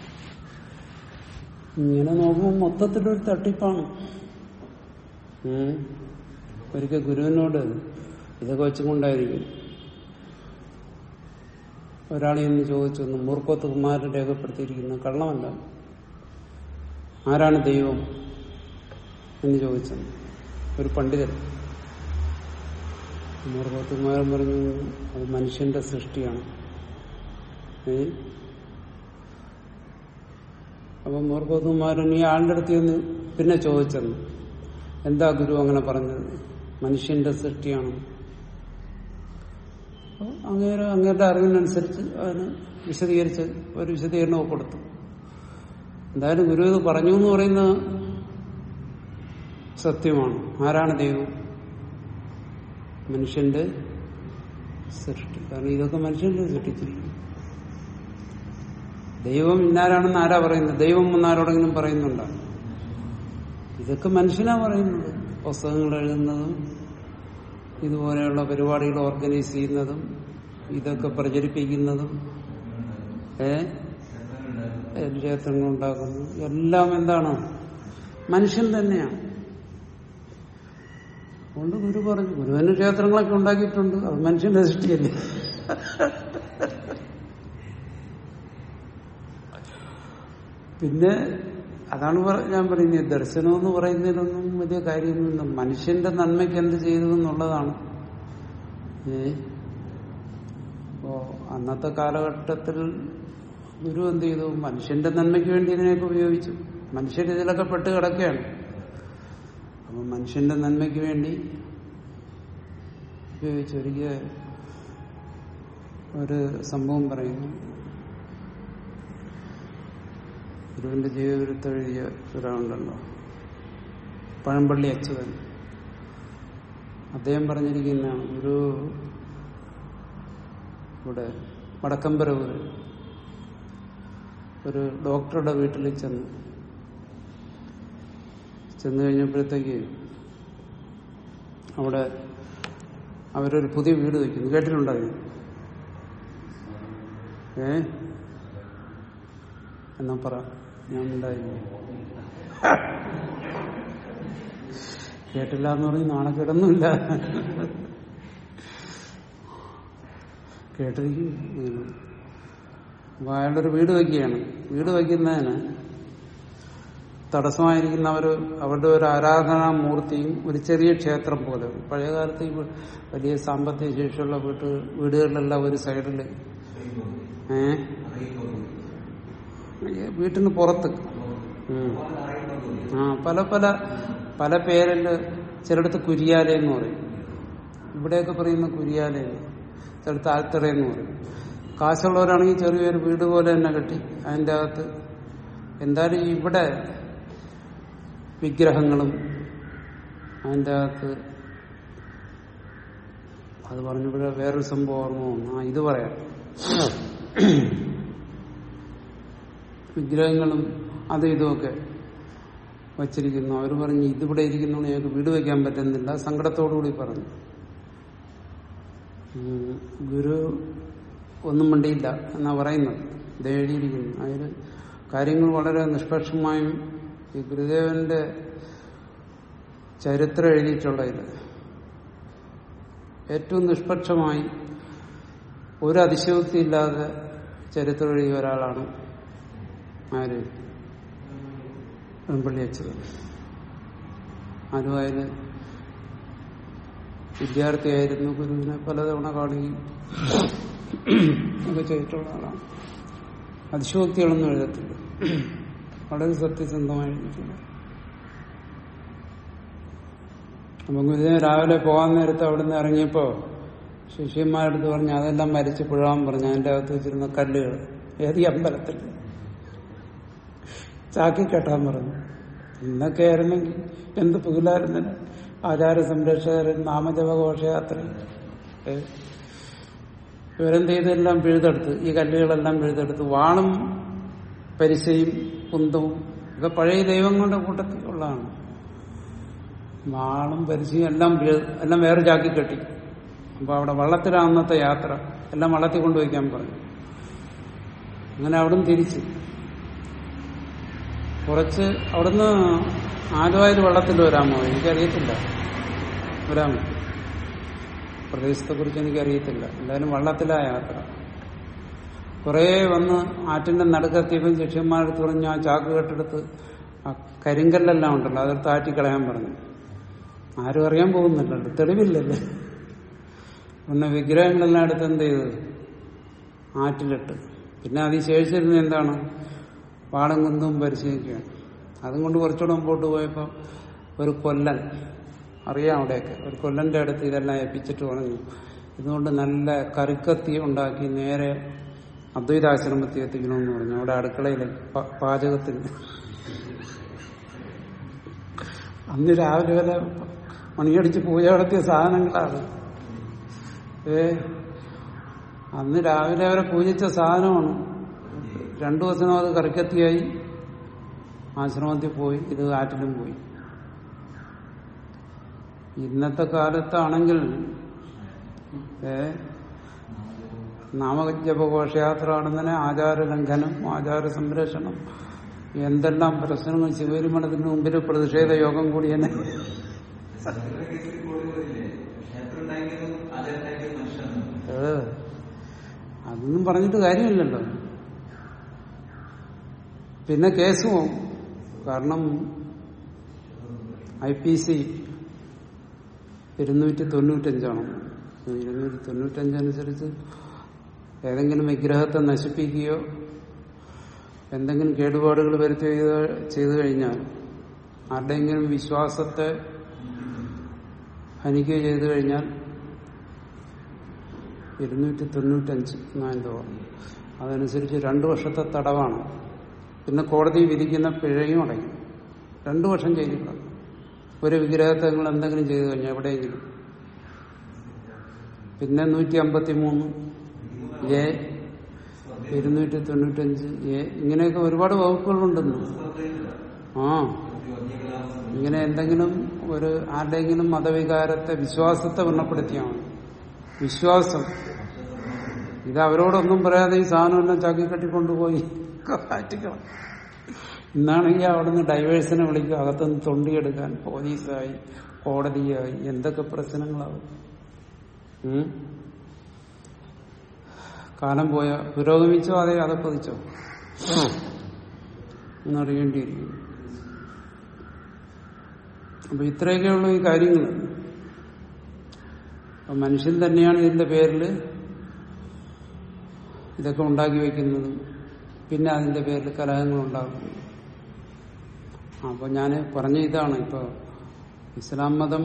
ഇങ്ങനെ നോക്കുമ്പോൾ മൊത്തത്തിലൊരു തട്ടിപ്പാണ് ഉം. ഒരിക്കൽ ഗുരുവിനോട് ഇതൊക്കെ വെച്ചുകൊണ്ടായിരിക്കും ഒരാളെ ഒന്ന് ചോദിച്ചൊന്ന് മൂർക്കത്ത് കുമാരൻ രേഖപ്പെടുത്തിയിരിക്കുന്ന കള്ളമല്ല ആരാണ് ദൈവം എന്ന് ചോദിച്ചത് ഒരു പണ്ഡിതൻ മൂർക്കത്ത് കുമാരൻ പറഞ്ഞു അത് മനുഷ്യന്റെ സൃഷ്ടിയാണ് ഏ അപ്പൊ മൂർക്കത്ത് കുമാരൻ ഈ ആളുടെ അടുത്ത് ചെന്ന് പിന്നെ ചോദിച്ചെന്ന് എന്താ ഗുരു അങ്ങനെ പറഞ്ഞത് മനുഷ്യന്റെ സൃഷ്ടിയാണ് അപ്പൊ അങ്ങേരെ അങ്ങേരുടെ അറിവിനനുസരിച്ച് അതിന് വിശദീകരിച്ച് ഒരു വിശദീകരണമൊക്കെ കൊടുത്തു എന്തായാലും ഗുരു ഇത് പറഞ്ഞു എന്ന് പറയുന്ന സത്യമാണ് ആരാണ് ദൈവം മനുഷ്യന്റെ സൃഷ്ടി കാരണം ഇതൊക്കെ മനുഷ്യന്റെ സൃഷ്ടിച്ചിരിക്കുന്നു ദൈവം ഇന്നാരാണെന്ന് ആരാ പറയുന്നത് ദൈവം എന്നാരോടെങ്കിലും പറയുന്നുണ്ടോ ഇതൊക്കെ മനുഷ്യനാ പറയുന്നത് പുസ്തകങ്ങൾ എഴുതുന്നതും ഇതുപോലെയുള്ള പരിപാടികൾ ഓർഗനൈസ് ചെയ്യുന്നതും ഇതൊക്കെ പ്രചരിപ്പിക്കുന്നതും ഏ ക്ഷേത്രങ്ങൾ ഉണ്ടാക്കുന്നു എല്ലാം എന്താണ് മനുഷ്യൻ തന്നെയാണ് അതുകൊണ്ട് ഗുരു പറഞ്ഞു ഗുരുവിന് ക്ഷേത്രങ്ങളൊക്കെ ഉണ്ടാക്കിയിട്ടുണ്ട് അത് മനുഷ്യന്റെ സൃഷ്ടിയല്ലേ പിന്നെ അതാണ് പറ- ഞാൻ പറയുന്നത് ദർശനം എന്ന് പറയുന്നതിലൊന്നും വലിയ കാര്യമൊന്നുമില്ല മനുഷ്യന്റെ നന്മയ്ക്ക് എന്ത് ചെയ്തു എന്നുള്ളതാണ് ഏ അപ്പോ അന്നത്തെ കാലഘട്ടത്തിൽ ഗുരു എന്ത് ചെയ്തു മനുഷ്യന്റെ നന്മയ്ക്ക് വേണ്ടി ഇതിനെയൊക്കെ ഉപയോഗിച്ചു മനുഷ്യർ ഇതിലൊക്കെ പെട്ട് കിടക്കുകയാണ് അപ്പൊ മനുഷ്യന്റെ നന്മയ്ക്ക് വേണ്ടി ഉപയോഗിച്ചു ഒരിക്കൽ ഒരു സംഭവം പറയുന്നു ഗുരുവിന്റെ ജീവിതത്തിൽ എഴുതിയ ഒരാളുണ്ടല്ലോ പഴമ്പള്ളി അച്യുതൻ അദ്ദേഹം പറഞ്ഞിരിക്കുന്ന ഒരു ഇവിടെ വടക്കമ്പരൂര് ഒരു ഡോക്ടറുടെ വീട്ടിൽ ചെന്നു ചെന്ന് കഴിഞ്ഞപ്പോഴത്തേക്ക് അവിടെ അവരൊരു പുതിയ വീട് വയ്ക്കുന്നു കേട്ടിട്ടുണ്ടായിരുന്നു ഏ എന്നാ പറ ഞാൻ ഉണ്ടായിരുന്നു കേട്ടില്ല എന്ന് പറഞ്ഞ് നാളെ കിടന്നില്ല കേട്ടിരിക്കും ഇങ്ങനെ. അപ്പൊ അയാളുടെ ഒരു വീട് വയ്ക്കുകയാണ് വീട് വയ്ക്കുന്നതിന് തടസ്സമായിരിക്കുന്ന അവർ അവരുടെ ഒരു ആരാധനാ മൂർത്തിയും ഒരു ചെറിയ ക്ഷേത്രം പോലെ പഴയ കാലത്ത് ഈ വലിയ സാമ്പത്തിക ശേഷിയുള്ള വീട്ട് വീടുകളിലെല്ലാം ഒരു സൈഡിൽ ഏ വീട്ടിന് പുറത്ത് ഉം. ആ പല പല പല പേരില് ചിലടത്ത് കുരിയാല എന്ന് പറയും ഇവിടെയൊക്കെ പറയുന്ന കുരിയാല ചിലടത്ത് ആൽത്തറ എന്ന് പറയും കാശുള്ളവരാണെങ്കിൽ ചെറിയൊരു വീട് പോലെ തന്നെ കെട്ടി അതിൻ്റെ അകത്ത് എന്തായാലും ഇവിടെ വിഗ്രഹങ്ങളും അതിൻ്റെ അകത്ത് അത് പറഞ്ഞപ്പോഴേ വേറൊരു സംഭവം ഓർമ്മ വന്നു ആ ഇത് പറയാം വിഗ്രഹങ്ങളും അതും ഇതുമൊക്കെ വച്ചിരിക്കുന്നു അവർ പറഞ്ഞു ഇതിവിടെ ഇരിക്കുന്നു ഞങ്ങൾക്ക് വീട് വയ്ക്കാൻ പറ്റുന്നില്ല സങ്കടത്തോടുകൂടി പറഞ്ഞു ഉം, ഗുരു ഒന്നും മിണ്ടിയില്ല എന്നാ പറയുന്നത് ഇത് എഴുതിയിരിക്കുന്നു അതിൽ കാര്യങ്ങൾ വളരെ നിഷ്പക്ഷമായും ഈ ഗുരുദേവന്റെ ചരിത്രം എഴുതിയിട്ടുള്ളതിൽ ഏറ്റവും നിഷ്പക്ഷമായി ഒരു അതിശയോക്തി ഇല്ലാതെ ചരിത്രം എഴുതിയ ഒരാളാണ് ആര് വെമ്പള്ളി അച്യുതൻ ആലുവായില് വിദ്യാർത്ഥിയായിരുന്നു ഗുരുവിനെ പലതവണ കാണുകയും ഒക്കെ ചെയ്തിട്ടുള്ള ആളാണ് അതിശോക്തികളൊന്നും എഴുതത്തില്ല വളരെ സത്യസന്ധമായി എഴുതിയിട്ടുണ്ട് അപ്പൊ ഗുരുദേവൻ രാവിലെ പോകാൻ നേരത്ത് അവിടുന്ന് ഇറങ്ങിയപ്പോ ശിഷ്യന്മാരെടുത്ത് പറഞ്ഞു അതെല്ലാം മരിച്ച് പുഴാൻ പറഞ്ഞു അതിന്റെ അകത്ത് വെച്ചിരുന്ന കല്ലുകൾ ഏത് ഈ അമ്പലത്തിൽ ചാക്കി കെട്ടാൻ പറഞ്ഞു ഇന്നൊക്കെ ആയിരുന്നെങ്കിൽ എന്ത് പുകിലായിരുന്നില്ല ആചാര സംരക്ഷകരൻ നാമജപ ഘോഷയാത്ര ഏ? ഇവരെന്ത് ചെയ്തെല്ലാം പിഴുതെടുത്ത് ഈ കല്ലുകളെല്ലാം പിഴുതെടുത്ത് വാളും പരിശയും കുന്തവും ഇത് പഴയ ദൈവങ്ങളുടെ കൂട്ടത്തിൽ ഉള്ളതാണ് വാളും പരിശയും എല്ലാം പിഴു എല്ലാം വേറെ ചാക്കി കെട്ടി അപ്പൊ അവിടെ വള്ളത്തിലാണ് അന്നത്തെ യാത്ര എല്ലാം വള്ളത്തിൽ കൊണ്ടുവയ്ക്കാൻ പറഞ്ഞു അങ്ങനെ അവിടുന്ന് തിരിച്ച് കുറച്ച് അവിടുന്ന് ആലുവായിൽ വെള്ളത്തിൽ വരാമോ എനിക്കറിയത്തില്ല വരാമോ പ്രദേശത്തെ കുറിച്ച് എനിക്കറിയത്തില്ല എന്തായാലും വള്ളത്തിലാ യാത്ര കുറേ വന്ന് ആറ്റിന്റെ നടുക്കെത്തിയപ്പം ശിഷ്യന്മാരെടുത്ത് പറഞ്ഞു ആ ചാക്ക് കെട്ടെടുത്ത് ആ കരിങ്കല്ലെല്ലാം ഉണ്ടല്ലോ അതെടുത്ത് ആറ്റിക്കളയാൻ പറഞ്ഞു ആരും അറിയാൻ പോകുന്നില്ലല്ലോ തെളിവില്ലല്ലോ പിന്നെ വിഗ്രഹങ്ങളെല്ലാം എടുത്ത് എന്ത് ചെയ്ത് ആറ്റിലിട്ട് പിന്നെ അതിൽ ശേഷിച്ചിരുന്നത് എന്താണ് വാളും കുന്തവും പരിശീലിക്കുകയാണ് അതും കൊണ്ട് കുറച്ചുകൂടെ മുമ്പോട്ട് പോയപ്പോൾ ഒരു കൊല്ലൻ അറിയാം അവിടെയൊക്കെ ഒരു കൊല്ലന്റെ അടുത്ത് ഇതെല്ലാം ഏൽപ്പിച്ചിട്ട് പറഞ്ഞു ഇതുകൊണ്ട് നല്ല കരുക്കത്തി ഉണ്ടാക്കി നേരെ അദ്വൈതാശ്രമത്തിൽ എത്തിക്കണമെന്ന് പറഞ്ഞു അവിടെ അടുക്കളയിൽ പ- പാചകത്തിന് അന്ന് രാവിലെ വരെ മണിയടിച്ച് പൂജ നടത്തിയ സാധനങ്ങളാണ് ഏ അന്ന് രാവിലെ വരെ പൂജിച്ച സാധനമാണ് രണ്ടു ദിവസം അത് കറിക്കത്തിയായി ആശ്രമത്തിൽ പോയി ഇത് ആറ്റിലും പോയി ഇന്നത്തെ കാലത്താണെങ്കിൽ ഏ നാമജപഘോഷയാത്ര നടന്നതിന് ആചാരലംഘനം ആചാര സംരക്ഷണം എന്തെല്ലാം പ്രശ്നങ്ങൾ ശിവരിമഠത്തിന് മുമ്പിൽ പ്രതിഷേധ യോഗം കൂടി തന്നെ ഏ, അതൊന്നും പറഞ്ഞിട്ട് കാര്യമില്ലല്ലോ പിന്നെ കേസ് പോവും കാരണം ഐ പി സി ഇരുന്നൂറ്റി തൊണ്ണൂറ്റഞ്ചാണ് ഇരുന്നൂറ്റി തൊണ്ണൂറ്റഞ്ചനുസരിച്ച് ഏതെങ്കിലും വിഗ്രഹത്തെ നശിപ്പിക്കുകയോ എന്തെങ്കിലും കേടുപാടുകൾ വരുത്തുകയോ ചെയ്തു കഴിഞ്ഞാൽ ആരുടെയെങ്കിലും വിശ്വാസത്തെ ഹനിക്കുകയോ ചെയ്തു കഴിഞ്ഞാൽ ഇരുന്നൂറ്റി തൊണ്ണൂറ്റഞ്ച് എന്നാണ് തോന്നുന്നു അതനുസരിച്ച് രണ്ടു വർഷത്തെ തടവാണ് പിന്നെ കോടതി വിധിക്കുന്ന പിഴയും അടയ്ക്കും രണ്ടു വർഷം ചെയ്തിട്ടുണ്ട് ഒരു വിഗ്രഹത്തെ നിങ്ങൾ എന്തെങ്കിലും ചെയ്തു കഴിഞ്ഞാൽ എവിടെയെങ്കിലും പിന്നെ നൂറ്റി അമ്പത്തി മൂന്ന് എ ഇരുന്നൂറ്റി തൊണ്ണൂറ്റഞ്ച് എ ഇങ്ങനെയൊക്കെ ഒരുപാട് വകുപ്പുകളുണ്ടെന്ന് ആ ഇങ്ങനെ എന്തെങ്കിലും ഒരു ആരുടെയെങ്കിലും മതവികാരത്തെ വിശ്വാസത്തെ വ്രണപ്പെടുത്തിയാണ് വിശ്വാസം ഇത് അവരോടൊന്നും പറയാതെ ഈ സാധനം എല്ലാം ചാക്കി കെട്ടിക്കൊണ്ടുപോയി കാറ്റിക്കണം ഇന്നാണെങ്കിൽ അവിടുന്ന് ഡൈവേഴ്സിനെ വിളിക്കും അകത്തുനിന്ന് തൊണ്ടിയെടുക്കാൻ പോലീസായി കോടതിയായി എന്തൊക്കെ പ്രശ്നങ്ങളാവും ഉം? കാലം പോയ പുരോഗമിച്ചോ അതേ അതപ്പതിച്ചോ എന്നറിയേണ്ടിയിരിക്കുന്നു അപ്പൊ ഇത്രയൊക്കെയുള്ളൂ ഈ കാര്യങ്ങൾ അപ്പൊ മനുഷ്യൻ തന്നെയാണ് ഇതിന്റെ പേരിൽ ഇതൊക്കെ ഉണ്ടാക്കി വെക്കുന്നത് പിന്നെ അതിന്റെ പേരിൽ കലഹങ്ങൾ ഉണ്ടാക്കുന്നത് അപ്പൊ ഞാൻ പറഞ്ഞ ഇതാണ് ഇപ്പൊ ഇസ്ലാം മതം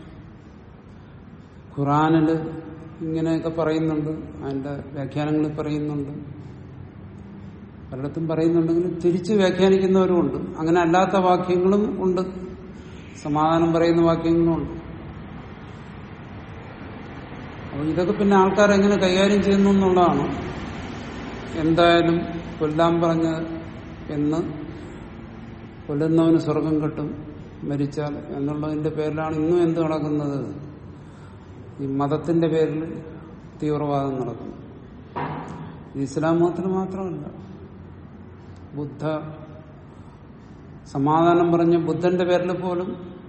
ഖുറാനില് ഇങ്ങനെയൊക്കെ പറയുന്നുണ്ട് അതിന്റെ വ്യാഖ്യാനങ്ങൾ പറയുന്നുണ്ട് പലയിടത്തും പറയുന്നുണ്ടെങ്കിലും തിരിച്ച് വ്യാഖ്യാനിക്കുന്നവരും ഉണ്ട് അങ്ങനെ അല്ലാത്ത വാക്യങ്ങളും ഉണ്ട് സമാധാനം പറയുന്ന വാക്യങ്ങളും ഉണ്ട് അപ്പോൾ ഇതൊക്കെ പിന്നെ ആൾക്കാർ എങ്ങനെ കൈകാര്യം ചെയ്യുന്നു എന്നുള്ളതാണ് എന്തായാലും കൊല്ലാൻ പറഞ്ഞ എന്ന് കൊല്ലുന്നവന് സ്വർഗം കിട്ടും മരിച്ചാൽ എന്നുള്ളതിന്റെ പേരിലാണ് ഇന്നും എന്ത് നടക്കുന്നത് ഈ മതത്തിന്റെ പേരിൽ തീവ്രവാദം നടക്കുന്നു ഇത് ഇസ്ലാം മതത്തിൽ മാത്രമല്ല ബുദ്ധ സമാധാനം പറഞ്ഞ ബുദ്ധന്റെ പേരിൽ പോലും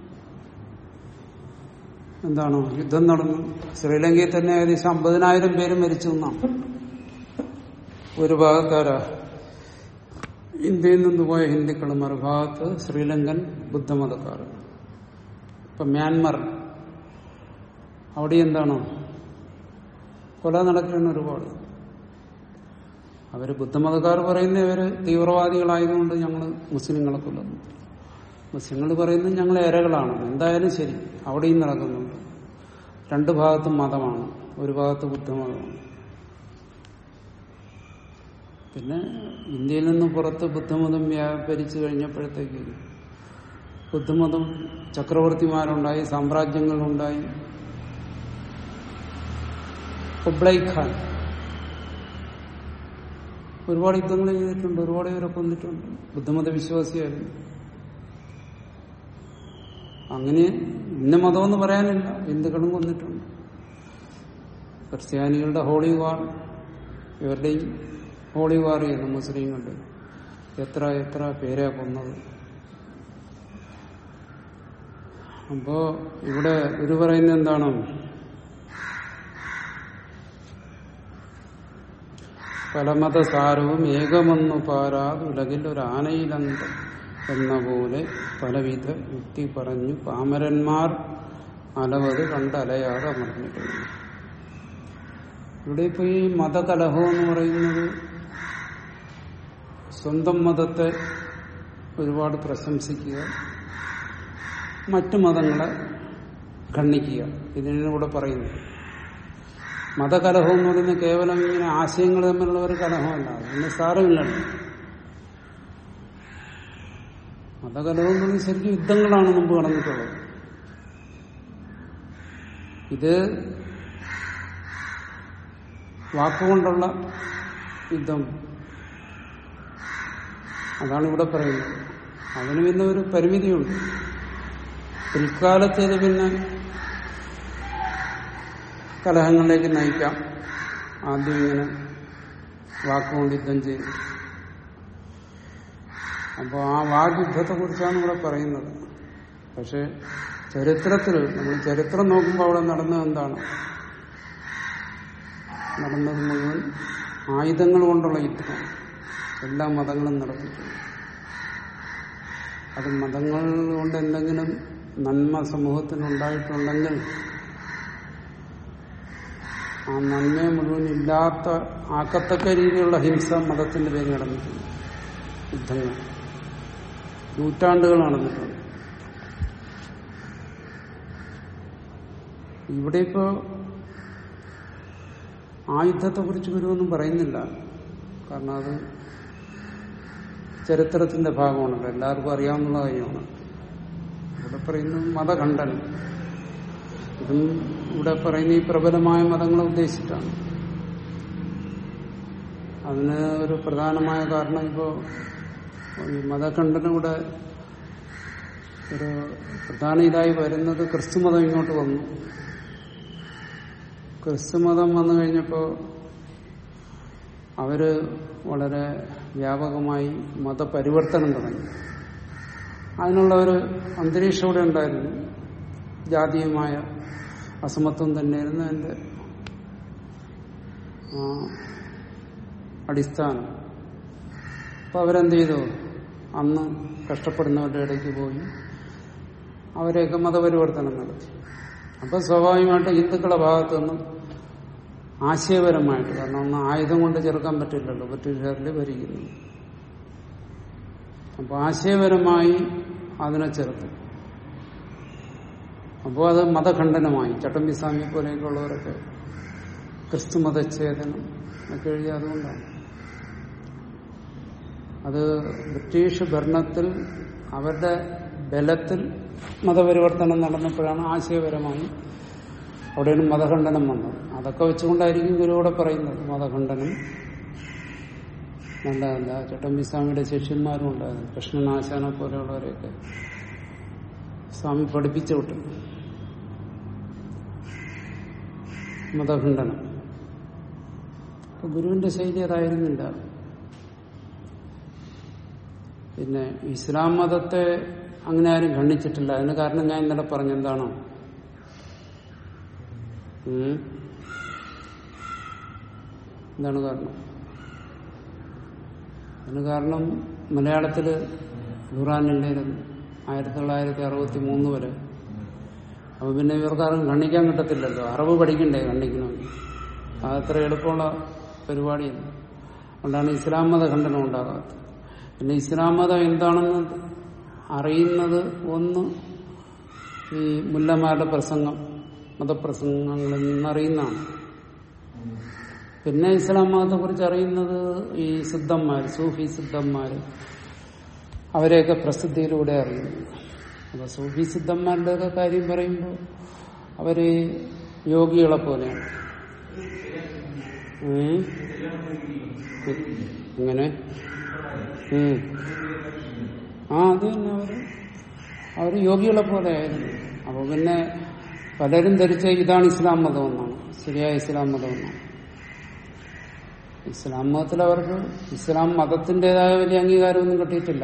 എന്താണ് യുദ്ധം നടന്നു ശ്രീലങ്കയിൽ തന്നെ ഏകദേശം അമ്പതിനായിരം പേര് മരിച്ചു എന്നാണ് ഒരു ഭാഗക്കാരാ ഇന്ത്യയിൽ നിന്ന് പോയ ഹിന്ദുക്കൾ മറുഭാഗത്ത് ശ്രീലങ്കൻ ബുദ്ധമതക്കാർ ഇപ്പൊ മ്യാൻമർ അവിടെ എന്താണ് കൊല നടക്കുന്ന ഒരുപാട് അവര് ബുദ്ധമതക്കാർ പറയുന്ന ഇവര് തീവ്രവാദികളായതുകൊണ്ട് ഞങ്ങൾ മുസ്ലിങ്ങളെ കൊല്ലുന്നു മുസ്ലിങ്ങൾ പറയുന്നത് ഞങ്ങൾ ഇരകളാണ് എന്തായാലും ശരി അവിടെയും നടക്കുന്നുണ്ട് രണ്ടു ഭാഗത്തും മതമാണ് ഒരു ഭാഗത്ത് ബുദ്ധമതമാണ് പിന്നെ ഇന്ത്യയിൽ നിന്ന് പുറത്ത് ബുദ്ധമതം വ്യാപരിച്ചു കഴിഞ്ഞപ്പോഴത്തേക്ക് ബുദ്ധമതം ചക്രവർത്തിമാരുണ്ടായി സാമ്രാജ്യങ്ങളുണ്ടായി കുബ്ലൈ ഖാൻ ഒരുപാട് യുദ്ധങ്ങൾ ചെയ്തിട്ടുണ്ട് ഒരുപാട് പേരെ കൊന്നിട്ടുണ്ട് ബുദ്ധമത വിശ്വാസിയായിരുന്നു അങ്ങനെ ഇന്ന മതമെന്ന് പറയാനില്ല ഹിന്ദുക്കളും കൊന്നിട്ടുണ്ട് ക്രിസ്ത്യാനികളുടെ ഹോളി വാർ ഇവരുടെയും ഹോളി വാർ ചെയ്യുന്നു മുസ്ലിങ്ങളുടെ എത്ര എത്ര പേരാ കൊന്നത് അപ്പോ ഇവിടെ ഇത് പറയുന്നത് എന്താണ് പലമതസാരവും ഏകമെന്നു പാരാത് ഉലകിൽ ഒരു ആനയിലന്തം എന്ന പോലെ പലവിധ യുക്തി പറഞ്ഞു പാമരന്മാർ അലവത് കണ്ടലയാതെ അമർന്നിട്ടുണ്ട് ഇവിടെ ഇപ്പൊ ഈ മതകലഹം എന്ന് പറയുന്നത് സ്വന്തം മതത്തെ ഒരുപാട് പ്രശംസിക്കുക മറ്റു മതങ്ങളെ ഖണ്ഡിക്കുക ഇതിനാണ് ഇവിടെ പറയുന്നത് മതകലഹം എന്ന് പറയുന്നത് കേവലം ഇങ്ങനെ ആശയങ്ങൾ തമ്മിലുള്ള ഒരു കലഹമല്ല അതിന് സാരമില്ലല്ലോ മതകലഹം എന്ന് പറയുന്നത് ശരിക്കും യുദ്ധങ്ങളാണ് മുമ്പ് നടന്നിട്ടുള്ളത് ഇത് വാക്കുകൊണ്ടുള്ള യുദ്ധം അതാണ് ഇവിടെ പറയുന്നത് അതിന് പിന്നെ ഒരു പരിമിതിയുണ്ട് പിൽക്കാലത്ത് ഇത് പിന്നെ കലഹങ്ങളിലേക്ക് നയിക്കാം ആദ്യം ഇങ്ങനെ വാക്കുകൊണ്ട് യുദ്ധം ചെയ്യും അപ്പോൾ ആ വാഗ്യുദ്ധത്തെ കുറിച്ചാണ് ഇവിടെ പറയുന്നത് പക്ഷെ ചരിത്രത്തിൽ നമ്മൾ ചരിത്രം നോക്കുമ്പോൾ അവിടെ നടന്നത് എന്താണ് നടന്നത് മുഴുവൻ ആയുധങ്ങൾ കൊണ്ടുള്ള യുദ്ധമാണ് എല്ലാ മതങ്ങളും നടത്തിയിട്ടുണ്ട് അത് മതങ്ങൾ കൊണ്ട് എന്തെങ്കിലും നന്മ സമൂഹത്തിനുണ്ടായിട്ടുണ്ടെങ്കിൽ ആ നന്മയെ മുഴുവൻ ഇല്ലാത്ത ആക്കത്തക്ക രീതിയിലുള്ള ഹിംസ മതത്തിന്റെ പേര് നടന്നിട്ടുണ്ട് യുദ്ധങ്ങൾ നൂറ്റാണ്ടുകൾ നടന്നിട്ടുണ്ട് ഇവിടെ ഇപ്പോ ആ യുദ്ധത്തെ കുറിച്ച് ഗുരുവൊന്നും പറയുന്നില്ല കാരണം അത് ചരിത്രത്തിന്റെ ഭാഗമാണല്ലോ എല്ലാവർക്കും അറിയാവുന്ന കാര്യമാണ് ഇവിടെ പറയുന്നു മതഖണ്ഡനം ഇതും ഇവിടെ പറയുന്ന ഈ പ്രബലമായ മതങ്ങളെ ഉദ്ദേശിച്ചിട്ടാണ് അതിന് ഒരു പ്രധാനമായ കാരണം ഇപ്പോ ഈ മതഖണ്ഡനം ഇവിടെ ഒരു പ്രധാന ഇതായി വരുന്നത് ക്രിസ്തുമതം ഇങ്ങോട്ട് വന്നു ക്രിസ്തുമതം വന്നു കഴിഞ്ഞപ്പോ അവര് വളരെ വ്യാപകമായി മതപരിവർത്തനം തുടങ്ങി അതിനുള്ള ഒരു അന്തരീക്ഷം ഇവിടെ ഉണ്ടായിരുന്നു ജാതീയമായ അസമത്വം തന്നെയായിരുന്നു അതിന്റെ ആ, അടിസ്ഥാനം അപ്പൊ അവരെന്ത് ചെയ്തു അന്ന് കഷ്ടപ്പെടുന്നവരുടെ ഇടയ്ക്ക് പോയി അവരെയൊക്കെ മതപരിവർത്തനം നടത്തി അപ്പൊ സ്വാഭാവികമായിട്ട് ഹിന്ദുക്കളുടെ ഭാഗത്തു നിന്നും ആശയപരമായിട്ട് കാരണം ഒന്ന് ആയുധം കൊണ്ട് ചെറുക്കാൻ പറ്റില്ലല്ലോ ബ്രിട്ടീഷുകാരിൽ ഭരിക്കുന്നു അപ്പൊ ആശയപരമായി അതിനെ ചെറുത്തു അപ്പോൾ അത് മതഖണ്ഡനമായി ചട്ടമ്പി സ്വാമിയെ പോലെയൊക്കെയുള്ളവരൊക്കെ ക്രിസ്തു മതച്ഛേദനം ഒക്കെ എഴുതി അതുകൊണ്ടാണ് അത് ബ്രിട്ടീഷ് ഭരണത്തിൽ അവരുടെ ബലത്തിൽ മതപരിവർത്തനം നടന്നപ്പോഴാണ് ആശയപരമായി അവിടെയാണ് മതഖണ്ഡനം വന്നത് അതൊക്കെ വെച്ചുകൊണ്ടായിരിക്കും ഗുരുവിടെ പറയുന്നത് മതഖണ്ഡനം നല്ലതല്ല ചട്ടമ്പി സ്വാമിയുടെ ശിഷ്യന്മാരും ഉണ്ടായിരുന്നു കൃഷ്ണനാശാനെ പോലെയുള്ളവരെയൊക്കെ സ്വാമി പഠിപ്പിച്ചു വിട്ടു മതഖണ്ഡനം അപ്പൊ ഗുരുവിന്റെ ശൈലി അതായിരുന്നില്ല പിന്നെ ഇസ്ലാം മതത്തെ അങ്ങനെ ആരും ഖണ്ഡിച്ചിട്ടില്ല അതിന് കാരണം ഞാൻ ഇന്നലെ പറഞ്ഞെന്താണോ ഉം? എന്താണ് കാരണം അതിന് കാരണം മലയാളത്തില് ഖുറാനില്ലായിരുന്നു ആയിരത്തി തൊള്ളായിരത്തി അറുപത്തി മൂന്ന് വരെ അപ്പൊ പിന്നെ ഇവർക്കാരും ഖണ്ഡിക്കാൻ കിട്ടത്തില്ലല്ലോ അറിവ് പഠിക്കണ്ടേ ഖണ്ഡിക്കണമെങ്കിൽ അതത്ര എളുപ്പമുള്ള പരിപാടിയല്ല അതുകൊണ്ടാണ് ഇസ്ലാം മത ഖണ്ഡനം ഉണ്ടാകാത്തത് പിന്നെ ഇസ്ലാം മതം എന്താണെന്ന് അറിയുന്നത് ഒന്ന് ഈ മുല്ലമാരുടെ പ്രസംഗം മതപ്രസംഗങ്ങളിൽ നിന്നറിയുന്നതാണ് പിന്നെ ഇസ്ലാം മതത്തെ കുറിച്ച് അറിയുന്നത് ഈ സിദ്ധന്മാർ സൂഫി സിദ്ധന്മാര് അവരെയൊക്കെ പ്രസിദ്ധിയിലൂടെ അറിയുന്നു അപ്പൊ സൂഫി സിദ്ധന്മാരുടെയൊക്കെ കാര്യം പറയുമ്പോൾ അവര് യോഗികളെ പോലെയാണ് ഉം. ഇങ്ങനെ ഉം. ആ അത് തന്നെ അവര് അവര് യോഗികളെ പോലെ ആയിരുന്നു അപ്പൊ പിന്നെ പലരും ധരിച്ച ഇതാണ് ഇസ്ലാം മതം എന്നാണ് ശരിയായ ഇസ്ലാം മതം എന്നാണ് ഇസ്ലാം മതത്തിൽ അവർക്ക് ഇസ്ലാം മതത്തിന്റേതായ വലിയ അംഗീകാരമൊന്നും കിട്ടിയിട്ടില്ല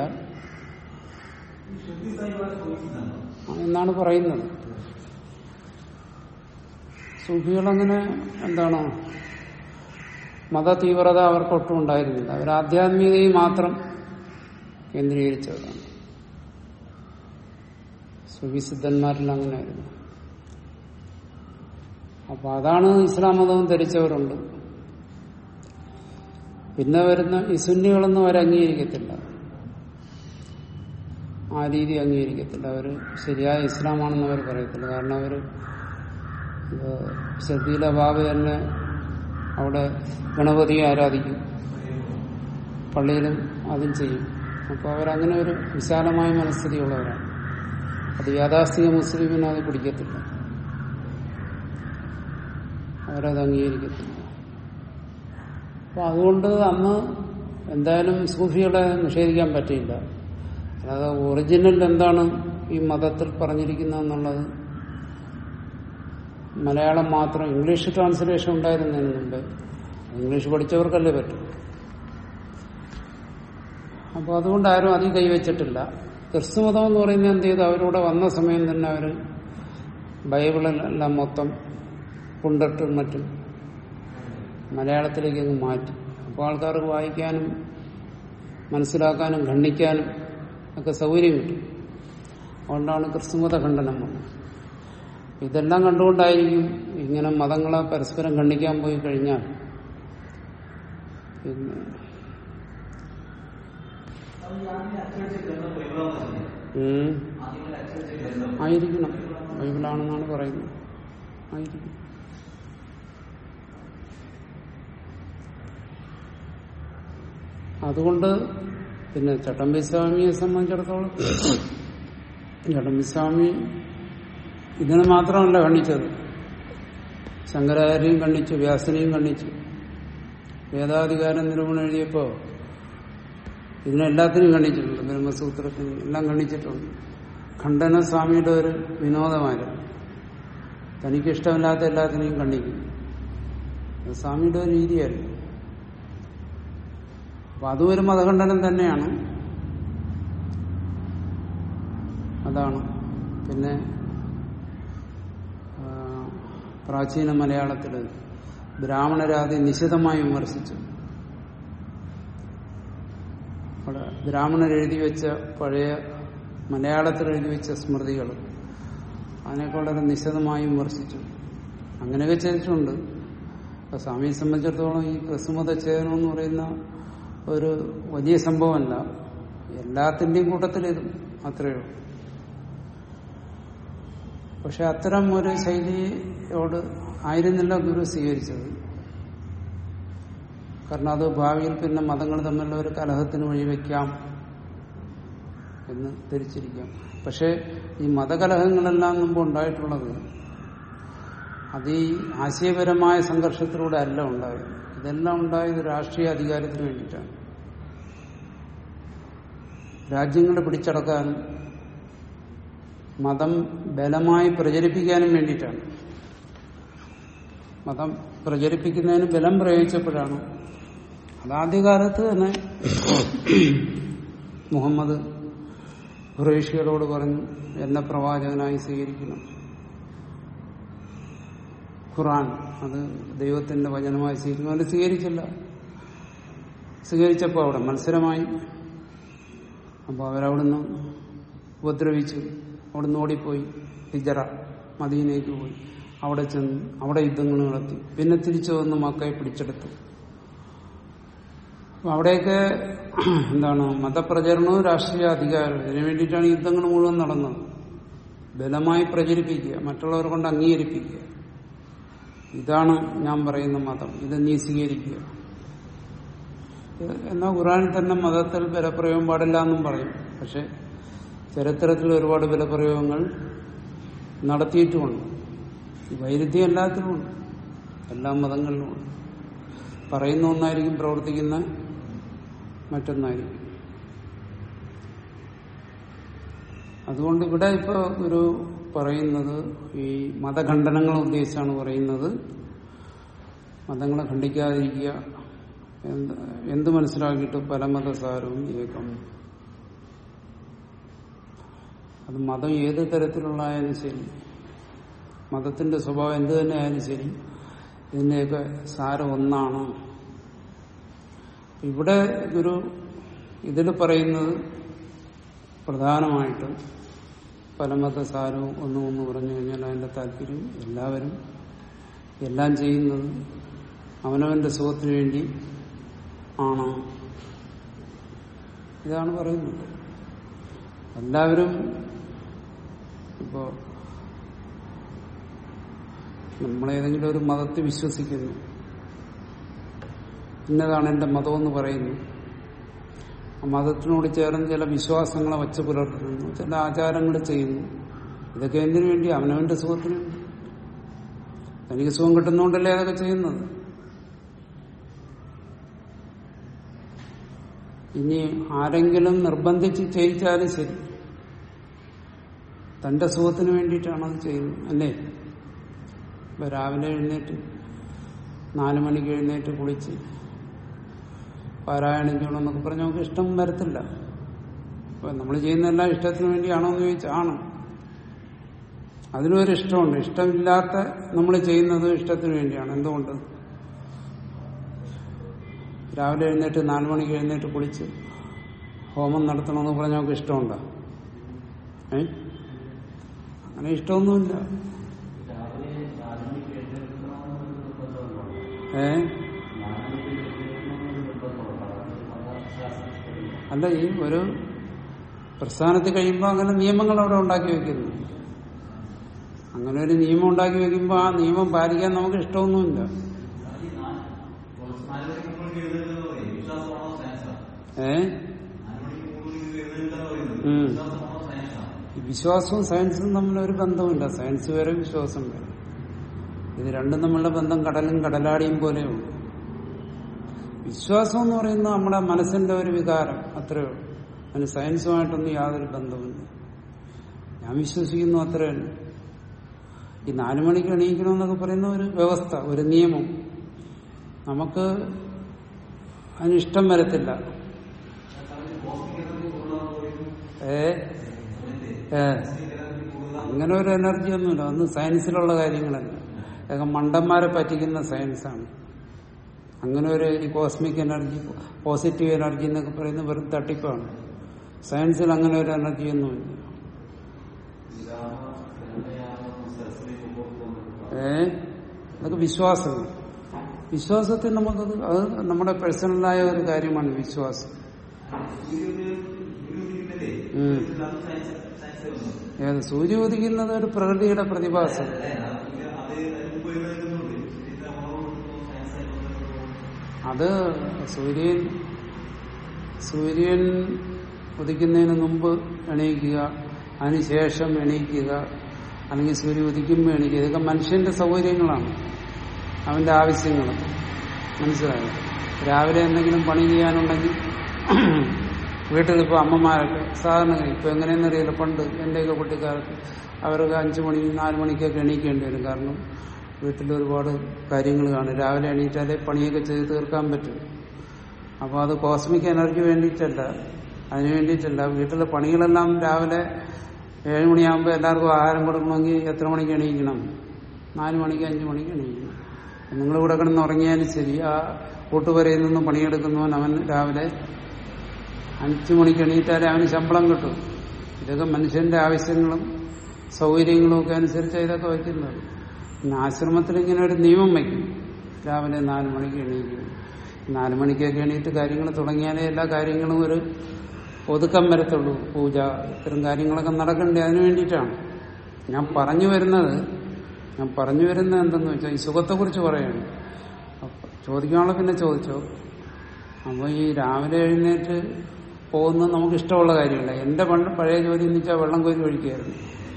ആ, എന്നാണ് പറയുന്നത് സൂഫികളങ്ങനെ എന്താണ് മത തീവ്രത അവർക്കൊട്ടും ഉണ്ടായിരുന്നില്ല അവർ ആധ്യാത്മികതയും മാത്രം കേന്ദ്രീകരിച്ചവരാണ് സുവിസിദ്ധന്മാരിൽ അങ്ങനെയായിരുന്നു അപ്പൊ അതാണ് ഇസ്ലാം മതവും ധരിച്ചവരുണ്ട് പിന്നെ വരുന്ന ഈ സുന്നികളൊന്നും അവർ അംഗീകരിക്കത്തില്ല ആ രീതി അംഗീകരിക്കത്തില്ല അവർ ശരിയായ ഇസ്ലാമാണെന്ന് അവർ പറയത്തില്ല കാരണം അവർ ശ്രദ്ധയിലെ ബാബ തന്നെ അവിടെ ഗണപതിയെ ആരാധിക്കും പള്ളിയിലും അതും ചെയ്യും അപ്പോൾ അവരങ്ങനെ ഒരു വിശാലമായ മനസ്ഥിതിയുള്ളവരാണ് അത് യാഥാസ്ഥിക മുസ്ലിമിന് അത് പിടിക്കത്തില്ല അവരത് അംഗീകരിക്കത്തില്ല അപ്പൊ അതുകൊണ്ട് അന്ന് എന്തായാലും സൂഫികളെ നിഷേധിക്കാൻ പറ്റില്ല അല്ലാതെ ഒറിജിനൽ എന്താണ് ഈ മതത്തിൽ പറഞ്ഞിരിക്കുന്നതെന്നുള്ളത് മലയാളം മാത്രം ഇംഗ്ലീഷ് ട്രാൻസ്ലേഷൻ ഉണ്ടായിരുന്നതിന് മുമ്പ് ഇംഗ്ലീഷ് പഠിച്ചവർക്കല്ലേ പറ്റും അപ്പോൾ അതുകൊണ്ട് ആരും അധികം കൈവച്ചിട്ടില്ല ക്രിസ്തുമതം എന്ന് പറയുന്നത് എന്ത് ചെയ്തു അവരിവിടെ വന്ന സമയം തന്നെ അവർ ബൈബിളെല്ലാം മൊത്തം കൊണ്ടിട്ടും മറ്റും മലയാളത്തിലേക്ക് അങ്ങ് മാറ്റി അപ്പോൾ ആൾക്കാർക്ക് വായിക്കാനും മനസ്സിലാക്കാനും ഖണ്ഡിക്കാനും ഒക്കെ സൗകര്യം കിട്ടും അതുകൊണ്ടാണ് ക്രിസ്തുമത ഖണ്ഡനം വന്നത് ഇതെല്ലാം കണ്ടുകൊണ്ടായിരിക്കും ഇങ്ങനെ മതങ്ങളെ പരസ്പരം ഖണ്ഡിക്കാൻ പോയി കഴിഞ്ഞാൽ പിന്നെ ഉം. ആയിരിക്കണം ബൈബിളാണെന്നാണ് പറയുന്നത് ആയിരിക്കും അതുകൊണ്ട് പിന്നെ ചട്ടമ്പിസ്വാമിയെ സംബന്ധിച്ചിടത്തോളം ചട്ടമ്പിസ്വാമി ഇതിനെ മാത്രമല്ല ഖണ്ഡിച്ചത് ശങ്കരാചാര്യയും ഖണ്ഡിച്ചു വ്യാസനെയും ഖണ്ഡിച്ചു വേദാധികാര നിരൂപണം എഴുതിയപ്പോ ഇതിനെല്ലാത്തിനും ഖണ്ഡിച്ചിട്ടുണ്ട് ബ്രഹ്മസൂത്രത്തിന് എല്ലാം ഖണ്ഡിച്ചിട്ടുണ്ട് ഖണ്ഡന സ്വാമിയുടെ ഒരു വിനോദമായിരുന്നു തനിക്കിഷ്ടമില്ലാത്ത എല്ലാത്തിനെയും ഖണ്ഡിക്കും അത് സ്വാമിയുടെ ഒരു രീതിയായിരുന്നു അപ്പൊ അതും ഒരു മതഖണ്ഡനം തന്നെയാണ് അതാണ് പിന്നെ ആ, പ്രാചീന മലയാളത്തിൽ ബ്രാഹ്മണരാതി നിശിതമായി വിമർശിച്ചു അവിടെ ബ്രാഹ്മണർ എഴുതി വെച്ച പഴയ മലയാളത്തിൽ എഴുതി വെച്ച സ്മൃതികൾ അതിനൊക്കെ വളരെ നിശിതമായി വിമർശിച്ചു അങ്ങനെയൊക്കെ ചെയ്തിട്ടുണ്ട് അപ്പൊ സ്വാമിയെ സംബന്ധിച്ചിടത്തോളം ഈ ക്രിസ്തുമത ഛേദനം എന്ന് പറയുന്ന ഒരു വലിയ സംഭവമല്ല എല്ലാത്തിന്റെയും കൂട്ടത്തിൽ ഇതും അത്രയേ ഉള്ളൂ പക്ഷെ അത്തരം ഒരു ശൈലിയോട് ആയിരുന്നില്ല ഗുരു സ്വീകരിച്ചത് കാരണം അത് ഭാവിയിൽ പിന്നെ മതങ്ങൾ തമ്മിലുള്ള ഒരു കലഹത്തിന് വഴിവെക്കാം എന്ന് ധരിച്ചിരിക്കാം പക്ഷെ ഈ മതകലഹങ്ങളെല്ലാം മുമ്പ് ഉണ്ടായിട്ടുള്ളത് അത് ഈ ആശയപരമായ സംഘർഷത്തിലൂടെ അല്ല ഉണ്ടായത് ഇതെല്ലാം ഉണ്ടായത് രാഷ്ട്രീയ അധികാരത്തിന് വേണ്ടിയിട്ടാണ് രാജ്യങ്ങളെ പിടിച്ചടക്കാനും മതം ബലമായി പ്രചരിപ്പിക്കാനും വേണ്ടിയിട്ടാണ് മതം പ്രചരിപ്പിക്കുന്നതിന് ബലം പ്രയോഗിച്ചപ്പോഴാണ് അതാദ്യകാലത്ത് തന്നെ മുഹമ്മദ് ഖുറേഷികളോട് പറഞ്ഞു എന്നെ പ്രവാചകനായി സ്വീകരിക്കണം ഖുറാൻ അത് ദൈവത്തിന്റെ വചനമായി സ്വീകരിക്കണം അത് സ്വീകരിച്ചില്ല സ്വീകരിച്ചപ്പോൾ അവിടെ മത്സരമായി അപ്പോൾ അവരവിടുന്ന് ഉപദ്രവിച്ചു അവിടുന്ന് ഓടിപ്പോയി ഹിജറ മദീനയ്ക്ക് പോയി അവിടെ ചെന്ന് അവിടെ യുദ്ധങ്ങൾ നടത്തി പിന്നെ തിരിച്ചു വന്ന് മക്കയെ പിടിച്ചെടുത്തു അപ്പൊ അവിടെയൊക്കെ എന്താണ് മതപ്രചരണവും രാഷ്ട്രീയ അധികാരവും ഇതിനു വേണ്ടിയിട്ടാണ് യുദ്ധങ്ങൾ മുഴുവൻ നടന്നത് ബലമായി പ്രചരിപ്പിക്കുക മറ്റുള്ളവർ കൊണ്ട് അംഗീകരിപ്പിക്കുക ഇതാണ് ഞാൻ പറയുന്ന മതം ഇത് നീ സ്വീകരിക്കുക എന്നാൽ ഖുറാനിൽ തന്നെ മതത്തിൽ ബലപ്രയോഗം പാടില്ല എന്നും പറയും പക്ഷെ ചരിത്രത്തിൽ ഒരുപാട് ബലപ്രയോഗങ്ങൾ നടത്തിയിട്ടുമുണ്ട് ഈ വൈരുദ്ധ്യം എല്ലാത്തിലുമുണ്ട് എല്ലാ മതങ്ങളിലുമുണ്ട് പറയുന്ന ഒന്നായിരിക്കും പ്രവർത്തിക്കുന്ന മറ്റൊന്നായിരിക്കും അതുകൊണ്ട് ഇവിടെ ഇപ്പൊ ഒരു പറയുന്നത് ഈ മതഖണ്ഡനങ്ങൾ ഉദ്ദേശിച്ചാണ് പറയുന്നത് മതങ്ങളെ ഖണ്ഡിക്കാതിരിക്കുക എന്ത് എന്ത് മനസ്സിലാക്കിയിട്ട് പരമതസാരവും ഏകം അത് മതം ഏത് തരത്തിലുള്ളതായാലും ശരി മതത്തിന്റെ സ്വഭാവം എന്ത് തന്നെ ആയാലും ശരി ഇതിന്റെയൊക്കെ സാരം ഒന്നാണ് ഇവിടെ ഗുരു ഇതിൽ പറയുന്നത് പ്രധാനമായിട്ടും പരമത സാരവും ഒന്നും ഒന്ന് പറഞ്ഞു കഴിഞ്ഞാൽ അതിന്റെ താല്പര്യം എല്ലാവരും എല്ലാം ചെയ്യുന്നത് അവനവന്റെ സുഖത്തിന് വേണ്ടി ആണ് ഇതാണ് പറയുന്നത് എല്ലാവരും ഇപ്പോ നമ്മളേതെങ്കിലും ഒരു മതത്തിൽ വിശ്വസിക്കുന്നു ഇന്നതാണ് എന്റെ മതമെന്ന് പറയുന്നു ആ മതത്തിനോട് ചേർന്ന് ചില വിശ്വാസങ്ങളെ വച്ച് പുലർത്തുന്നു ചില ആചാരങ്ങൾ ചെയ്യുന്നു ഇതൊക്കെ എന്തിനു വേണ്ടി അവനവന്റെ സുഖത്തിന് വേണ്ടി തനിക്ക് സുഖം കിട്ടുന്നതുകൊണ്ടല്ലേ അതൊക്കെ ചെയ്യുന്നത് ഇനി ആരെങ്കിലും നിർബന്ധിച്ച് ചെയ്യിച്ചാലും ശരി തന്റെ സുഖത്തിന് വേണ്ടിയിട്ടാണ് അത് ചെയ്യുന്നത് അല്ലേ ഇപ്പൊ രാവിലെ എഴുന്നേറ്റ് നാലു മണിക്ക് എഴുന്നേറ്റ് കുളിച്ച് പാരായണം ചെയ്യണം എന്നൊക്കെ പറഞ്ഞാൽ നമുക്ക് ഇഷ്ടം വരത്തില്ല അപ്പൊ നമ്മൾ ചെയ്യുന്ന എല്ലാം ഇഷ്ടത്തിന് വേണ്ടിയാണോ എന്ന് ചോദിച്ചാൽ ആണ് അതിനൊരു ഇഷ്ടമുണ്ട് ഇഷ്ടമില്ലാത്ത നമ്മൾ ചെയ്യുന്നത് ഇഷ്ടത്തിന് വേണ്ടിയാണ് എന്തുകൊണ്ട് രാവിലെ എഴുന്നേറ്റ് നാലു മണിക്ക് എഴുന്നേറ്റ് കുളിച്ച് ഹോമം നടത്തണമെന്ന് പറഞ്ഞാൽ നമുക്ക് ഇഷ്ടമുണ്ടോ ഏ അങ്ങനെ ഇഷ്ടമൊന്നുമില്ല ഏ അല്ല ഈ ഒരു പ്രസ്ഥാനത്തിൽ കഴിയുമ്പോൾ അങ്ങനെ നിയമങ്ങൾ അവിടെ ഉണ്ടാക്കി വെക്കുന്നു അങ്ങനെ ഒരു നിയമം ഉണ്ടാക്കി വെക്കുമ്പോൾ ആ നിയമം പാലിക്കാൻ നമുക്ക് ഇഷ്ടമൊന്നുമില്ല ഏ ഉം. ഈ വിശ്വാസവും സയൻസും തമ്മിൽ ഒരു ബന്ധമില്ല സയൻസ് വേറെ വിശ്വാസം വേറെ ഇത് രണ്ടും തമ്മിലുള്ള ബന്ധം കടലും കടലാടിയും പോലെയുള്ളൂ വിശ്വാസം എന്ന് പറയുന്നത് നമ്മുടെ മനസ്സിന്റെ ഒരു വികാരം അത്രയേ ഉള്ളൂ അതിന് സയൻസുമായിട്ടൊന്നും യാതൊരു ബന്ധവുമില്ല ഞാൻ വിശ്വസിക്കുന്നു അത്രയല്ല ഈ നാലു മണിക്ക് എണീക്കണമെന്നൊക്കെ പറയുന്ന ഒരു വ്യവസ്ഥ ഒരു നിയമം നമുക്ക് അതിന് ഇഷ്ടം വരത്തില്ല ഏ ഏ അങ്ങനെ ഒരു എനർജി ഒന്നുമില്ല അന്ന് സയൻസിലുള്ള കാര്യങ്ങളല്ല അതൊക്കെ മണ്ടന്മാരെ പറ്റിക്കുന്ന സയൻസാണ് അങ്ങനെ ഒരു ഈ കോസ്മിക് എനർജി പോസിറ്റീവ് എനർജി എന്നൊക്കെ പറയുന്നത് വെറും തട്ടിപ്പാണ് സയൻസിൽ അങ്ങനെ ഒരു എനർജി ഒന്നുമില്ല ഏ അതൊക്കെ വിശ്വാസങ്ങൾ വിശ്വാസത്തിൽ നമുക്കത് അത് നമ്മുടെ പേഴ്സണലായ ഒരു കാര്യമാണ് വിശ്വാസം ഉം. ഏത് സൂര്യ ഉദിക്കുന്നത് ഒരു പ്രകൃതിയുടെ പ്രതിഭാസം അത് സൂര്യൻ സൂര്യൻ ഉദിക്കുന്നതിന് മുമ്പ് എണീക്കുക അതിനുശേഷം എണീക്കുക അല്ലെങ്കിൽ സൂര്യൻ ഉദിക്കുമ്പോൾ എണീക്കുക ഇതൊക്കെ മനുഷ്യന്റെ സൗകര്യങ്ങളാണ് അവന്റെ ആവശ്യങ്ങൾ മനസ്സിലായോ രാവിലെ എന്തെങ്കിലും പണി ചെയ്യാനുണ്ടെങ്കിൽ വീട്ടിലിപ്പോ അമ്മമാരൊക്കെ സാധാരണ ഇപ്പൊ എങ്ങനെയെന്നറിയില്ല പണ്ട് എന്റെയൊക്കെ കുട്ടിക്കാലത്ത് അവർക്ക് അഞ്ചു മണി നാല് മണിക്കൊക്കെ എണീക്കേണ്ടി വരും കാരണം വീട്ടിൽ ഒരുപാട് കാര്യങ്ങൾ കാണും രാവിലെ എണീറ്റാലേ പണിയൊക്കെ ചെയ്ത് തീർക്കാൻ പറ്റും അപ്പോൾ അത് കോസ്മിക് എനർജി വേണ്ടിയിട്ടല്ല അതിന് വേണ്ടിയിട്ടല്ല വീട്ടിലെ പണികളെല്ലാം രാവിലെ ഏഴ് മണിയാകുമ്പോൾ എല്ലാവർക്കും ആഹാരം കൊടുക്കണമെങ്കിൽ എത്ര മണിക്ക് എണീക്കണം നാല് മണിക്ക് അഞ്ച് മണിക്ക് എണീക്കണം നിങ്ങളിവിടെ കിടന്ന് ഉറങ്ങിയാലും ശരി ആ കൂട്ടുപരയിൽ നിന്ന് പണിയെടുക്കുന്നവൻ അവൻ രാവിലെ അഞ്ചു മണിക്ക് എണീറ്റാലേ അവന് ശമ്പളം കിട്ടും ഇതൊക്കെ മനുഷ്യന്റെ ആവശ്യങ്ങളും സൗകര്യങ്ങളും ഒക്കെ അനുസരിച്ച് ഇതൊക്കെ വയ്ക്കുന്നത് പിന്നെ ആശ്രമത്തിൽ ഇങ്ങനെ ഒരു നിയമം വയ്ക്കും രാവിലെ നാല് മണിക്ക് എണീക്കും നാല് മണിക്കൊക്കെ എണീറ്റ് കാര്യങ്ങൾ തുടങ്ങിയാലേ എല്ലാ കാര്യങ്ങളും ഒരു ഒതുക്കം വരത്തുള്ളൂ പൂജ ഇത്തരം കാര്യങ്ങളൊക്കെ നടക്കണ്ടേ അതിനു വേണ്ടിയിട്ടാണ് ഞാൻ പറഞ്ഞു വരുന്നത് ഞാൻ പറഞ്ഞു വരുന്നത് എന്തെന്ന് വെച്ചാൽ ഈ സുഖത്തെക്കുറിച്ച് പറയാണ് അപ്പൊ ചോദിക്കാനുള്ള പിന്നെ ചോദിച്ചോ അപ്പൊ ഈ രാവിലെ എഴുന്നേറ്റ് പോകുന്നത് നമുക്ക് ഇഷ്ടമുള്ള കാര്യമല്ല എന്റെ പണ്ട് പഴയ ജോലി എന്ന് വെച്ചാൽ വെള്ളം കോരി ഒഴിക്കുകയായിരുന്നു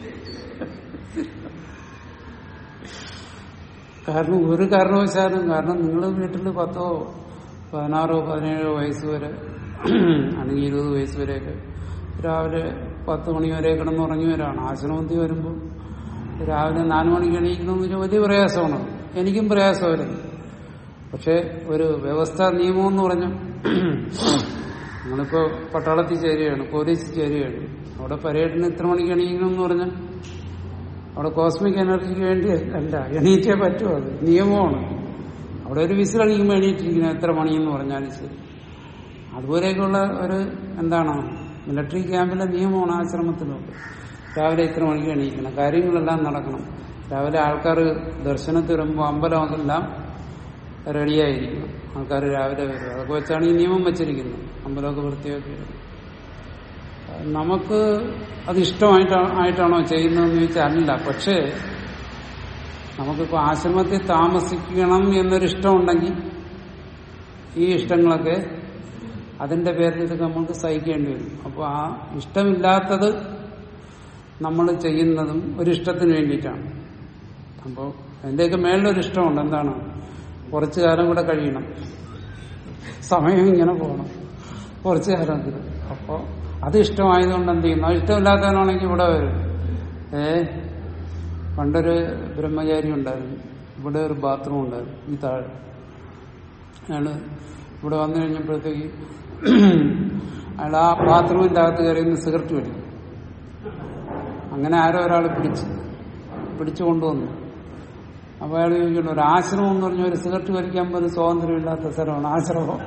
കാരണം ഒരു കാരണവശാലും കാരണം നിങ്ങൾ വീട്ടിൽ പത്തോ പതിനാറോ പതിനേഴോ വയസ്സ് വരെ അല്ലെങ്കിൽ ഇരുപത് വയസ്സ് വരെയൊക്കെ രാവിലെ പത്ത് മണി വരെ കിടന്നുറങ്ങിയവരാണ് ആശ്രമത്തിൽ വരുമ്പോൾ രാവിലെ നാലു മണിക്ക് എണീക്കണമെന്ന് വെച്ചാൽ വലിയ പ്രയാസമാണ് എനിക്കും പ്രയാസമായിരുന്നു പക്ഷെ ഒരു വ്യവസ്ഥാ നിയമം എന്ന് പറഞ്ഞു നിങ്ങളിപ്പോ പട്ടാളത്തിൽ ചേരുകയാണ് പോലീസിൽ ചേരുകയാണ് അവിടെ പരേഡിന് ഇത്ര മണിക്ക് എണീക്കണം എന്ന് പറഞ്ഞാൽ അവിടെ കോസ്മിക് എനർജിക്ക് വേണ്ടി അല്ല എണീറ്റേ പറ്റുമോ അത് നിയമമാണ് അവിടെ ഒരു വിസിലണിക്കുമ്പോൾ എണീറ്റിരിക്കുന്നത് എത്ര മണിയെന്ന് പറഞ്ഞാലും ശരി അതുപോലെയൊക്കെയുള്ള ഒരു എന്താണ് മിലിറ്ററി ക്യാമ്പിലെ നിയമമാണ് ആശ്രമത്തിലുണ്ട് രാവിലെ ഇത്ര മണിക്ക് എണീക്കണം കാര്യങ്ങളെല്ലാം നടക്കണം രാവിലെ ആൾക്കാർ ദർശനത്തിൽ വരുമ്പോൾ അമ്പലമെല്ലാം റെഡിയായിരിക്കണം ആൾക്കാർ രാവിലെ വരും അതൊക്കെ വെച്ചാണ് ഈ നിയമം വെച്ചിരിക്കുന്നത് അമ്പലമൊക്കെ വൃത്തിയാക്കി നമുക്ക് അത് ഇഷ്ടമായിട്ടാ ആയിട്ടാണോ ചെയ്യുന്നതെന്ന് ചോദിച്ചാൽ അല്ല പക്ഷേ നമുക്കിപ്പോൾ ആശ്രമത്തിൽ താമസിക്കണം എന്നൊരു ഇഷ്ടമുണ്ടെങ്കിൽ ഈ ഇഷ്ടങ്ങളൊക്കെ അതിന്റെ പേരിൽ ഇത് നമുക്ക് സഹിക്കേണ്ടി വരും അപ്പോൾ ആ ഇഷ്ടമില്ലാത്തത് നമ്മൾ ചെയ്യുന്നതും ഒരു ഇഷ്ടത്തിന് വേണ്ടിയിട്ടാണ് അപ്പോൾ അതിന്റെയൊക്കെ മേളിലൊരു ഇഷ്ടമുണ്ട് എന്താണ് കുറച്ചു കാലം കൂടെ കഴിയണം സമയം ഇങ്ങനെ പോകണം കുറച്ചു കാലത്തിൽ അപ്പോൾ അത് ഇഷ്ടമായതുകൊണ്ട് എന്ത് ചെയ്യുന്നു അത് ഇഷ്ടമില്ലാത്തവനാണെങ്കിൽ ഇവിടെ വരും ഏ പണ്ടൊരു ബ്രഹ്മചാരി ഉണ്ടായിരുന്നു ഇവിടെ ഒരു ബാത്റൂം ഉണ്ടായിരുന്നു ഈ താഴെ അയാള് ഇവിടെ വന്നു കഴിഞ്ഞപ്പോഴത്തേക്ക് അയാൾ ആ ബാത്റൂമിന്റെ അകത്ത് കയറി നിന്ന് സിഗരറ്റ് വലിക്കും അങ്ങനെ ആരോ ഒരാൾ പിടിച്ച് പിടിച്ചു കൊണ്ടുവന്നു അപ്പൊ അയാൾ ചോദിക്കുന്നു ഒരു ആശ്രമം എന്ന് പറഞ്ഞ ഒരു സിഗരറ്റ് വലിക്കാൻ പോലും സ്വാതന്ത്ര്യമില്ലാത്ത സ്ഥലമാണ് ആശ്രമം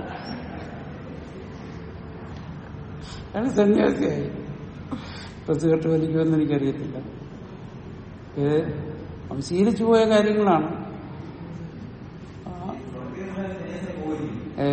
അയാൾ സന്യാസിയായി ഇപ്പൊ സിഗരറ്റ് വലിക്കുമെന്ന് എനിക്കറിയത്തില്ല ഏ അവൻ ശീലിച്ചു പോയ കാര്യങ്ങളാണ് ആ. ഏ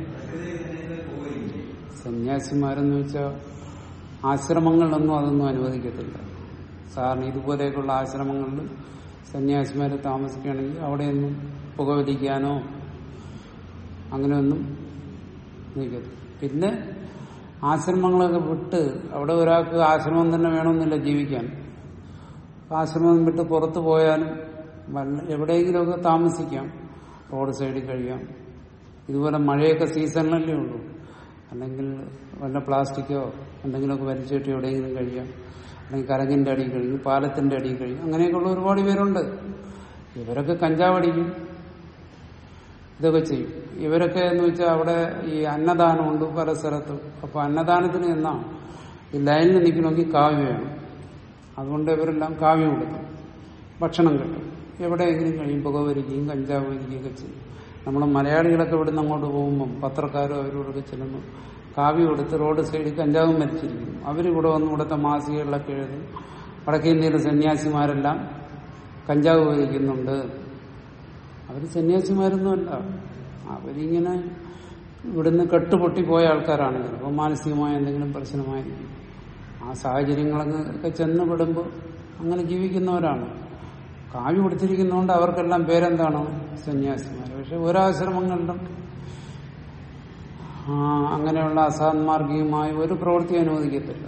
സന്യാസിമാരെന്ന് വെച്ചാൽ ആശ്രമങ്ങളിലൊന്നും അതൊന്നും അനുവദിക്കത്തില്ല സാറിന് ഇതുപോലെയൊക്കെയുള്ള ആശ്രമങ്ങളിൽ സന്യാസിമാരെ താമസിക്കുകയാണെങ്കിൽ അവിടെയൊന്നും പുകവലിക്കാനോ അങ്ങനെയൊന്നും നിൽക്കത്തില്ല പിന്നെ ആശ്രമങ്ങളൊക്കെ വിട്ട് അവിടെ ഒരാൾക്ക് ആശ്രമം തന്നെ വേണമെന്നില്ല ജീവിക്കാൻ ആശ്രമം വിട്ട് പുറത്തു പോയാലും വല്ല എവിടെയെങ്കിലുമൊക്കെ താമസിക്കാം റോഡ് സൈഡിൽ കഴിയാം ഇതുപോലെ മഴയൊക്കെ സീസണിലല്ലേ ഉള്ളൂ അല്ലെങ്കിൽ വല്ല പ്ലാസ്റ്റിക്കോ എന്തെങ്കിലുമൊക്കെ വലിച്ചിട്ട് എവിടെയെങ്കിലും കഴിയാം അല്ലെങ്കിൽ കരങ്ങിന്റെ അടിയിൽ കഴിയും പാലത്തിന്റെ അടിയിൽ കഴിയും അങ്ങനെയൊക്കെയുള്ള ഒരുപാട് പേരുണ്ട് ഇവരൊക്കെ കഞ്ചാവടിക്കും ഇതൊക്കെ ചെയ്യും ഇവരൊക്കെ എന്ന് വെച്ചാൽ അവിടെ ഈ അന്നദാനമുണ്ട് പല സ്ഥലത്തും അപ്പൊ അന്നദാനത്തിന് എന്നാ ഈ ലൈനിൽ നിൽക്കണമെങ്കിൽ കാവ്യ വേണം അതുകൊണ്ട് ഇവരെല്ലാം കാവ്യം കൊടുക്കും ഭക്ഷണം കിട്ടും എവിടെയെങ്കിലും കഴിയും പുകവരിക്കുകയും കഞ്ചാവ് വരിക്കുകയൊക്കെ ചെയ്യും നമ്മൾ മലയാളികളൊക്കെ ഇവിടുന്ന് അങ്ങോട്ട് പോകുമ്പം പത്രക്കാരും അവരോടൊക്കെ ചെല്ലുമ്പോൾ കാവ്യം കൊടുത്ത് റോഡ് സൈഡിൽ കഞ്ചാവും മരിച്ചിരിക്കുന്നു അവരിവിടെ വന്ന് ഇവിടുത്തെ മാസികകളിലൊക്കെ എഴുതും വടക്കേ ഇന്ത്യയിലെ സന്യാസിമാരെല്ലാം കഞ്ചാവ് ഉപയോഗിക്കുന്നുണ്ട് അവർ സന്യാസിമാരൊന്നുമല്ല അവരിങ്ങനെ ഇവിടുന്ന് കെട്ടുപൊട്ടിപ്പോയ ആൾക്കാരാണ് ചിലപ്പോൾ മാനസികമായ എന്തെങ്കിലും പ്രശ്നമായിരിക്കും ആ സാഹചര്യങ്ങളൊക്കെ ചെന്ന് പെടുമ്പോൾ അങ്ങനെ ജീവിക്കുന്നവരാണ് കാവ്യ കൊടുത്തിരിക്കുന്നതുകൊണ്ട് അവർക്കെല്ലാം പേരെന്താണ് സന്യാസിമാർ പക്ഷെ ഒരാശ്രമങ്ങളിലും ആ, അങ്ങനെയുള്ള അസാന്മാർഗികമായ ഒരു പ്രവൃത്തി അനുവദിക്കത്തില്ല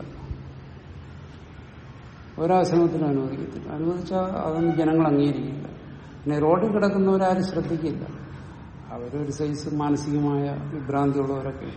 ഒരാശ്രമത്തിനും അനുവദിക്കത്തില്ല അനുവദിച്ചാൽ അതൊന്നും ജനങ്ങൾ അംഗീകരിക്കില്ല പിന്നെ റോഡിൽ കിടക്കുന്നവരാരും ശ്രദ്ധിക്കില്ല അവരൊരു സൈസ് മാനസികമായ വിഭ്രാന്തിയുള്ളവരൊക്കെ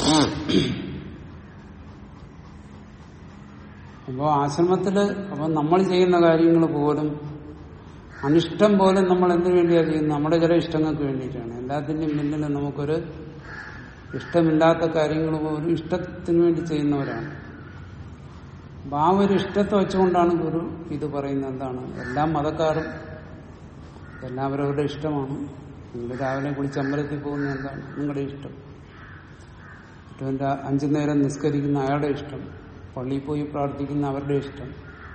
അപ്പോൾ ആശ്രമത്തില് അപ്പൊ നമ്മൾ ചെയ്യുന്ന കാര്യങ്ങൾ പോലും അനിഷ്ടം പോലും നമ്മൾ എന്തിനു വേണ്ടിയാണ് ചെയ്യുന്നത് നമ്മുടെ ചില ഇഷ്ടങ്ങൾക്ക് വേണ്ടിയിട്ടാണ് എല്ലാത്തിന്റെയും പിന്നിൽ നമുക്കൊരു ഇഷ്ടമില്ലാത്ത കാര്യങ്ങൾ പോലും ഇഷ്ടത്തിന് വേണ്ടി ചെയ്യുന്നവരാണ് അപ്പൊ ആ ഒരു ഇഷ്ടത്തെ വെച്ചുകൊണ്ടാണ് ഗുരു ഇത് പറയുന്നത് എന്താണ് എല്ലാ മതക്കാരും എല്ലാവരവരുടെ ഇഷ്ടമാണ് നിങ്ങൾ രാവിലെ കുളിച്ച് അമ്പലത്തിൽ പോകുന്ന എന്താണ് നിങ്ങളുടെ ഇഷ്ടം മറ്റവന്റെ അഞ്ചു നേരം നിസ്കരിക്കുന്ന അയാളുടെ ഇഷ്ടം പള്ളിയിൽ പോയി പ്രാർത്ഥിക്കുന്ന അവരുടെ ഇഷ്ടം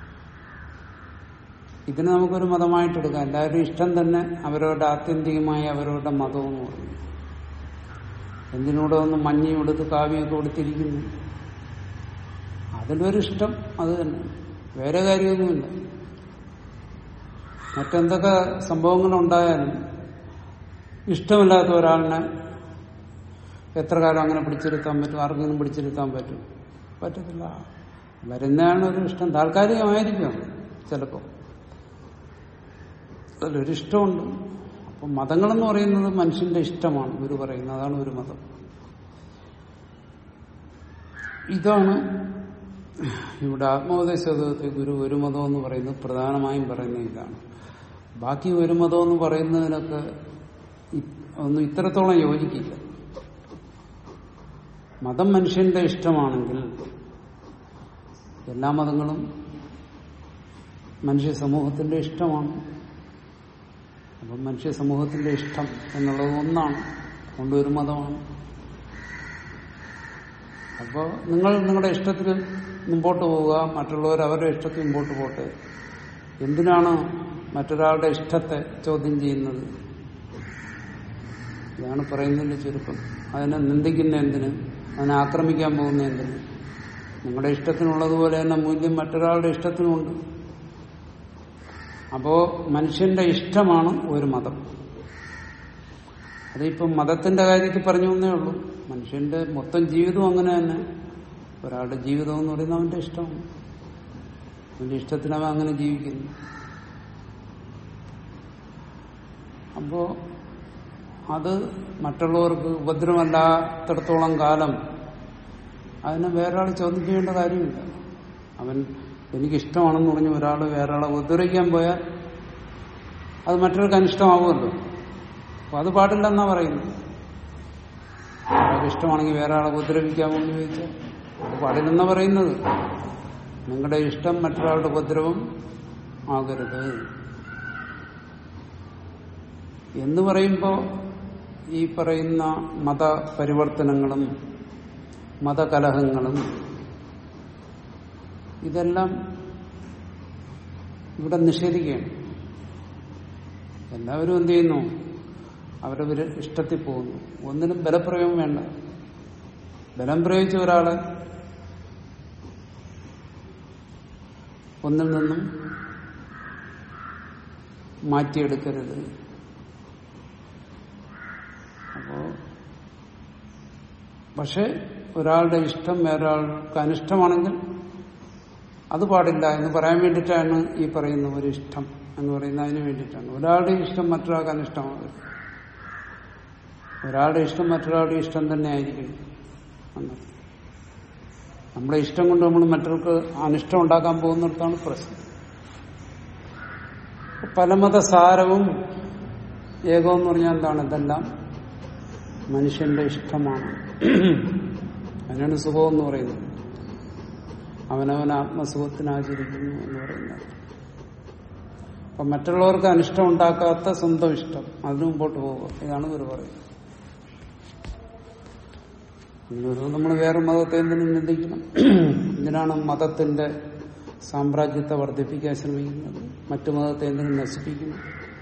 ഇതിന് നമുക്കൊരു മതമായിട്ട് എടുക്കാം എല്ലാവരും ഇഷ്ടം തന്നെ അവരവരുടെ ആത്യന്തികമായ അവരവരുടെ മതം എന്ന് പറയുന്നു എന്തിനൂടെ ഒന്ന് മഞ്ഞി കൊടുത്ത് കാവ്യമൊക്കെ കൊടുത്തിരിക്കുന്നു അതിലൊരു ഇഷ്ടം അത് തന്നെ വേറെ കാര്യമൊന്നുമില്ല മറ്റെന്തൊക്കെ സംഭവങ്ങളുണ്ടായാലും ഇഷ്ടമില്ലാത്ത ഒരാളിനെ എത്ര കാലം അങ്ങനെ പിടിച്ചിരുത്താൻ പറ്റും ആർക്കെങ്കിലും പിടിച്ചിരുത്താൻ പറ്റും പറ്റത്തില്ല വരുന്നതാണ് ഒരു ഇഷ്ടം താൽക്കാലികമായിരിക്കും ചിലപ്പോൾ അതിലൊരു ഇഷ്ടമുണ്ട് അപ്പം മതങ്ങളെന്ന് പറയുന്നത് മനുഷ്യന്റെ ഇഷ്ടമാണ് ഗുരു പറയുന്നത് അതാണ് ഒരു മതം ഇതാണ് ഇവിടെ ആത്മോപദേശത്തിൽ ഗുരു ഒരു മതം എന്ന് പറയുന്നത് പ്രധാനമായും പറയുന്നത് ഇതാണ് ബാക്കി ഒരു മതം എന്ന് പറയുന്നതിനൊക്കെ ഇ- ഒന്നും ഇത്രത്തോളം യോജിക്കില്ല മതം മനുഷ്യന്റെ ഇഷ്ടമാണെങ്കിൽ എല്ലാ മതങ്ങളും മനുഷ്യ സമൂഹത്തിന്റെ ഇഷ്ടമാണ് അപ്പം മനുഷ്യ സമൂഹത്തിന്റെ ഇഷ്ടം എന്നുള്ളത് ഒന്നാണ് കൊണ്ട് ഒരു മതമാണ് അപ്പോൾ നിങ്ങൾ നിങ്ങളുടെ ഇഷ്ടത്തിന് മുമ്പോട്ട് പോവുക മറ്റുള്ളവർ അവരുടെ ഇഷ്ടത്തിന് മുമ്പോട്ട് പോട്ടെ എന്തിനാണ് മറ്റൊരാളുടെ ഇഷ്ടത്തെ ചോദ്യം ചെയ്യുന്നത് ഇതാണ് പറയുന്നതിന്റെ ചുരുക്കം അതിനെ നിന്ദിക്കുന്ന എന്തിന് അതിനെ ആക്രമിക്കാൻ പോകുന്ന എന്തിന് നിങ്ങളുടെ ഇഷ്ടത്തിനുള്ളതുപോലെ തന്നെ മൂല്യം മറ്റൊരാളുടെ ഇഷ്ടത്തിനുമുണ്ട് അപ്പോ മനുഷ്യന്റെ ഇഷ്ടമാണ് ഒരു മതം അതിപ്പം മതത്തിന്റെ കാര്യത്തിൽ പറഞ്ഞു എന്നേ ഉള്ളൂ മനുഷ്യന്റെ മൊത്തം ജീവിതവും അങ്ങനെ തന്നെ ഒരാളുടെ ജീവിതം എന്ന് പറയുന്നത് അവന്റെ ഇഷ്ടമാണ് അവന്റെ ഇഷ്ടത്തിന് അവൻ അങ്ങനെ ജീവിക്കുന്നു അപ്പോ അത് മറ്റുള്ളവർക്ക് ഉപദ്രവമല്ലാത്തിടത്തോളം കാലം അതിനെ വേറൊരാൾ ചോദ്യം ചെയ്യേണ്ട കാര്യമില്ല അവൻ എനിക്കിഷ്ടമാണെന്ന് പറഞ്ഞ് ഒരാൾ വേറൊരാളെ ഉപദ്രവിക്കാൻ പോയാൽ അത് മറ്റൊരാൾക്ക് അനിഷ്ടമാവുമല്ലോ അപ്പൊ അത് പാടില്ലെന്നാ പറയുന്നത് ഒരാൾക്ക് ഇഷ്ടമാണെങ്കിൽ വേറെ ആളെ ഉപദ്രവിക്കാമോ എന്ന് ചോദിച്ചാൽ അത് പാടില്ലെന്നാ പറയുന്നത് നിങ്ങളുടെ ഇഷ്ടം മറ്റൊരാളുടെ ഉപദ്രവം ആകരുത് എന്ന് പറയുമ്പോൾ ഈ പറയുന്ന മതപരിവർത്തനങ്ങളും മതകലഹങ്ങളും ഇതെല്ലാം ഇവിടെ നിഷേധിക്കുകയാണ് എല്ലാവരും എന്ത് ചെയ്യുന്നു അവരവര് ഇഷ്ടത്തിൽ പോകുന്നു ഒന്നിനും ബലപ്രയോഗം വേണ്ട ബലം പ്രയോഗിച്ച ഒരാളെ ഒന്നിൽ നിന്നും മാറ്റിയെടുക്കരുത് അപ്പോ പക്ഷെ ഒരാളുടെ ഇഷ്ടം വേറൊരാൾക്ക് അനിഷ്ടമാണെങ്കിൽ അത് പാടില്ല എന്ന് പറയാൻ വേണ്ടിയിട്ടാണ് ഈ പറയുന്ന ഒരു ഇഷ്ടം എന്ന് പറയുന്നത് അതിന് വേണ്ടിയിട്ടാണ് ഒരാളുടെ ഇഷ്ടം മറ്റൊരാൾക്ക് അനിഷ്ടമാകരുത് ഒരാളുടെ ഇഷ്ടം മറ്റൊരാളുടെ ഇഷ്ടം തന്നെ ആയിരിക്കും എന്നർത്ഥം. നമ്മുടെ ഇഷ്ടം കൊണ്ട് നമ്മൾ മറ്റവർക്ക് അനിഷ്ടം ഉണ്ടാക്കാൻ പോകുന്നിടത്താണ് പ്രശ്നം പലമത സാരവും ഏകവും എന്ന് പറഞ്ഞാൽ എന്താണ് ഇതെല്ലാം മനുഷ്യന്റെ ഇഷ്ടമാണ് അതിനാണ് സുഖം എന്ന് പറയുന്നത് അവനവൻ ആത്മസുഖത്തിന് ആചരിക്കുന്നു എന്ന് പറയുന്നത് അപ്പൊ മറ്റുള്ളവർക്ക് അനിഷ്ടം ഉണ്ടാക്കാത്ത സ്വന്തം ഇഷ്ടം അതിന് മുമ്പോട്ട് പോകുക ഇതാണ് ഗുരു പറയുന്നത് ഗുരു നമ്മൾ വേറെ മതത്തെ എന്തിനും നിന്ദിക്കണം എന്തിനാണ് മതത്തിന്റെ സാമ്രാജ്യത്തെ വർദ്ധിപ്പിക്കാൻ ശ്രമിക്കുന്നത് മറ്റു മതത്തെ എന്തിനും നശിപ്പിക്കുന്നു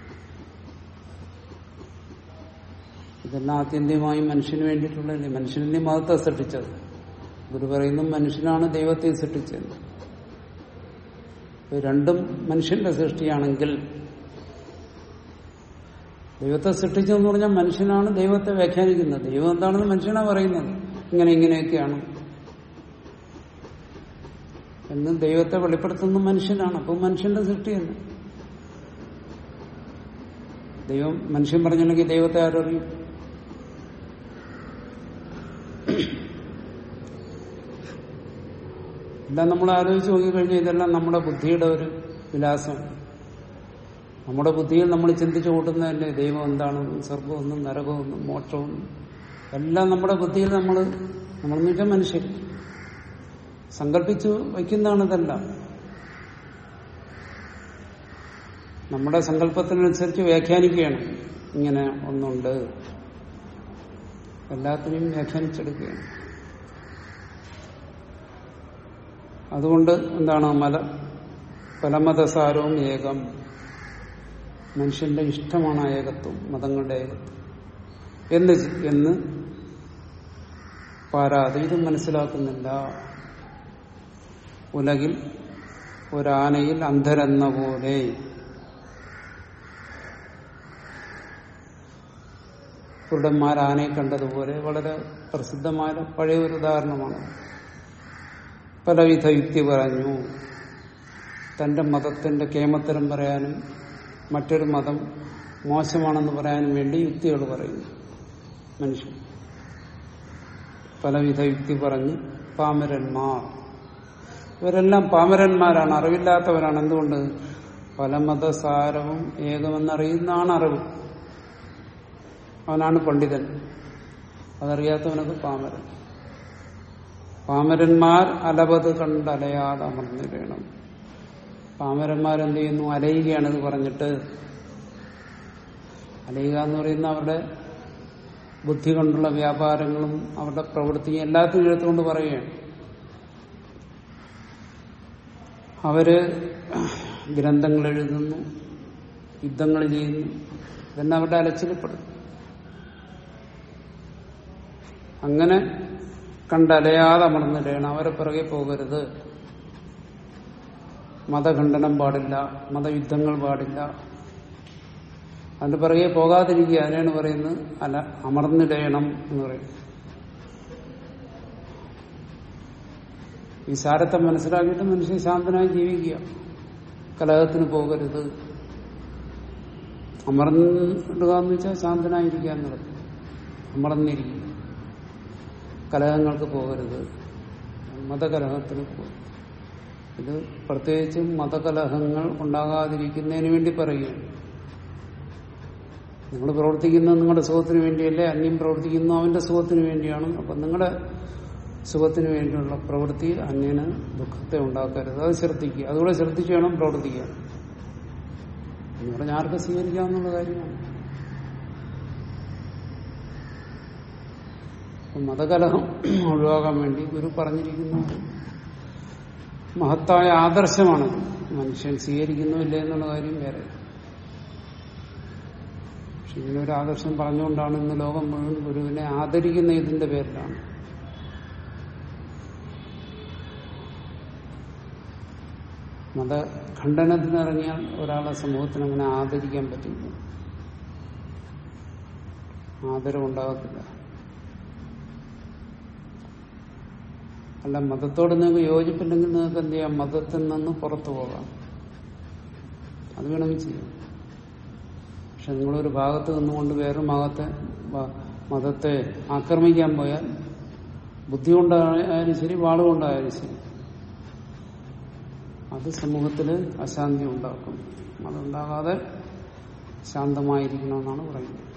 ഇതെല്ലാം ആത്യന്തികമായും മനുഷ്യന് വേണ്ടിയിട്ടുള്ളതല്ലേ മനുഷ്യനെ മതത്തെ സൃഷ്ടിച്ചത് ഗുരു പറയുന്നു മനുഷ്യനാണ് ദൈവത്തെ സൃഷ്ടിച്ചത് ഇത് രണ്ടും മനുഷ്യന്റെ സൃഷ്ടിയാണെങ്കിൽ ദൈവത്തെ സൃഷ്ടിച്ചതെന്ന് പറഞ്ഞാൽ മനുഷ്യനാണ് ദൈവത്തെ വ്യാഖ്യാനിക്കുന്നത് ദൈവം എന്താണെന്ന് മനുഷ്യനാണ് പറയുന്നത് ഇങ്ങനെ ഇങ്ങനെയൊക്കെയാണ് എന്ന് ദൈവത്തെ വെളിപ്പെടുത്തുന്ന മനുഷ്യനാണ് അപ്പം മനുഷ്യന്റെ സൃഷ്ടി തന്നെ ദൈവം മനുഷ്യൻ പറഞ്ഞില്ലെങ്കിൽ ദൈവത്തെ ആരറിയും എല്ലാം നമ്മൾ ആലോചിച്ച് നോക്കിക്കഴിഞ്ഞാൽ ഇതെല്ലാം നമ്മുടെ ബുദ്ധിയുടെ ഒരു വിലാസം നമ്മുടെ ബുദ്ധിയിൽ നമ്മൾ ചിന്തിച്ചു കൂട്ടുന്നതല്ലേ ദൈവം എന്താണെന്നും സ്വർഗമൊന്നും നരകമൊന്നും മോക്ഷമൊന്നും എല്ലാം നമ്മുടെ ബുദ്ധിയിൽ നമ്മൾ നമ്മളെന്ന് വെച്ചാൽ മനുഷ്യൻ സങ്കല്പിച്ചു വയ്ക്കുന്നതാണ് ഇതെല്ലാം നമ്മുടെ സങ്കല്പത്തിനനുസരിച്ച് വ്യാഖ്യാനിക്കുകയാണ് ഇങ്ങനെ ഒന്നുണ്ട് എല്ലാത്തിനെയും വ്യാഖ്യാനിച്ചെടുക്കുകയാണ് അതുകൊണ്ട് എന്താണ് മല പലമതസാരവും ഏകം മനുഷ്യന്റെ ഇഷ്ടമാണ് ആ ഏകത്വം മതങ്ങളുടെ ഏകത്വം എന്ന് ചെ- എന്ന് പാരാതെ ഇത് മനസ്സിലാക്കുന്നില്ല ഉലകിൽ ഒരാനയിൽ അന്ധരെന്ന പോലെ കുരുടന്മാർ ആനയെ കണ്ടതുപോലെ വളരെ പ്രസിദ്ധമായ പഴയ ഒരു ഉദാഹരണമാണ് പലവിധ യുക്തി പറഞ്ഞു തന്റെ മതത്തിന്റെ കേമത്തരം പറയാനും മറ്റൊരു മതം മോശമാണെന്ന് പറയാനും വേണ്ടി യുക്തികൾ പറയുന്നു മനുഷ്യൻ പലവിധ യുക്തി പറഞ്ഞ് പാമരന്മാർ ഇവരെല്ലാം പാമരന്മാരാണ് അറിവില്ലാത്തവരാണ് എന്തുകൊണ്ട് പല മതസാരവും ഏകമെന്നറിയുന്നതാണ് അറിവ് അവനാണ് പണ്ഡിതൻ അതറിയാത്തവനൊക്കെ പാമരൻ പാമരന്മാർ അലപത് കണ്ടലയാതെ അമർന്നിടണം പാമരന്മാരെന്ത് ചെയ്യുന്നു അലയുകയാണിത് പറഞ്ഞിട്ട് അലയുക എന്ന് പറയുന്ന അവരുടെ ബുദ്ധി കൊണ്ടുള്ള വ്യാപാരങ്ങളും അവരുടെ പ്രവൃത്തിയും എല്ലാത്തിനും എടുത്തുകൊണ്ട് പറയുകയാണ് അവര് ഗ്രന്ഥങ്ങൾ എഴുതുന്നു യുദ്ധങ്ങൾ ചെയ്യുന്നു ഇതെല്ലാം അവരുടെ അലച്ചിൽപ്പെടും അങ്ങനെ കണ്ടലയാതെ അമർന്നിടണം അവരെ പിറകെ പോകരുത് മതഖണ്ഡനം പാടില്ല മതയുദ്ധങ്ങൾ പാടില്ല അതിന്റെ പിറകെ പോകാതിരിക്കുക അതിനാണ് പറയുന്നത് അല അമർന്നിടയണം എന്ന് പറയും ഈ സാരത്തെ മനസ്സിലാക്കിയിട്ട് മനുഷ്യൻ ശാന്തനായി ജീവിക്കുക കലഹത്തിന് പോകരുത് അമർന്നിടുക എന്ന് വെച്ചാൽ ശാന്തനായിരിക്കുക എന്നുള്ളത് അമർന്നിരിക്കുക കലഹങ്ങൾക്ക് പോകരുത് മതകലഹത്തിന് പോകും ഇത് പ്രത്യേകിച്ചും മതകലഹങ്ങൾ ഉണ്ടാകാതിരിക്കുന്നതിന് വേണ്ടി പറയുകയാണ് നിങ്ങൾ പ്രവർത്തിക്കുന്നത് നിങ്ങളുടെ സുഖത്തിന് വേണ്ടിയല്ലേ അന്യം പ്രവർത്തിക്കുന്നു അവന്റെ സുഖത്തിന് വേണ്ടിയാണ് അപ്പൊ നിങ്ങളുടെ സുഖത്തിന് വേണ്ടിയുള്ള പ്രവൃത്തി അന്യന് ദുഃഖത്തെ ഉണ്ടാക്കരുത് അത് ശ്രദ്ധിക്കുക അതുകൂടെ ശ്രദ്ധിച്ചു വേണം പ്രവർത്തിക്കാൻ എന്ന് പറഞ്ഞാൽ ആർക്ക് സ്വീകരിക്കാവുന്ന കാര്യമാണ് അപ്പൊ മതകലഹം ഒഴിവാക്കാൻ വേണ്ടി ഗുരു പറഞ്ഞിരിക്കുന്നു മഹത്തായ ആദർശമാണ് മനുഷ്യൻ സ്വീകരിക്കുന്നുമില്ല എന്നുള്ള കാര്യം വേറെ പക്ഷെ ഇങ്ങനെ ഒരു ആദർശം പറഞ്ഞുകൊണ്ടാണ് ഇന്ന് ലോകം മുഴുവൻ ഗുരുവിനെ ആദരിക്കുന്ന ഇതിന്റെ പേരിലാണ് മതഖണ്ഡനത്തിനിറങ്ങിയാൽ ഒരാളെ സമൂഹത്തിന് അങ്ങനെ ആദരിക്കാൻ പറ്റില്ല ആദരവ് ഉണ്ടാകത്തില്ല അല്ല മതത്തോട് നിങ്ങൾക്ക് യോജിപ്പില്ലെങ്കിൽ നിങ്ങൾക്ക് എന്ത് ചെയ്യാം മതത്തിൽ നിന്ന് പുറത്തു പോകാം അത് വേണമെങ്കിൽ ചെയ്യാം പക്ഷെ നിങ്ങളൊരു ഭാഗത്ത് നിന്നുകൊണ്ട് വേറൊരു ഭാഗത്തെ വ- മതത്തെ ആക്രമിക്കാൻ പോയാൽ ബുദ്ധി കൊണ്ടായാലും ശരി വാളുകൊണ്ടായാലും ശരി അത് സമൂഹത്തിൽ അശാന്തി ഉണ്ടാക്കും അതുണ്ടാകാതെ ശാന്തമായിരിക്കണമെന്നാണ് പറയുന്നത്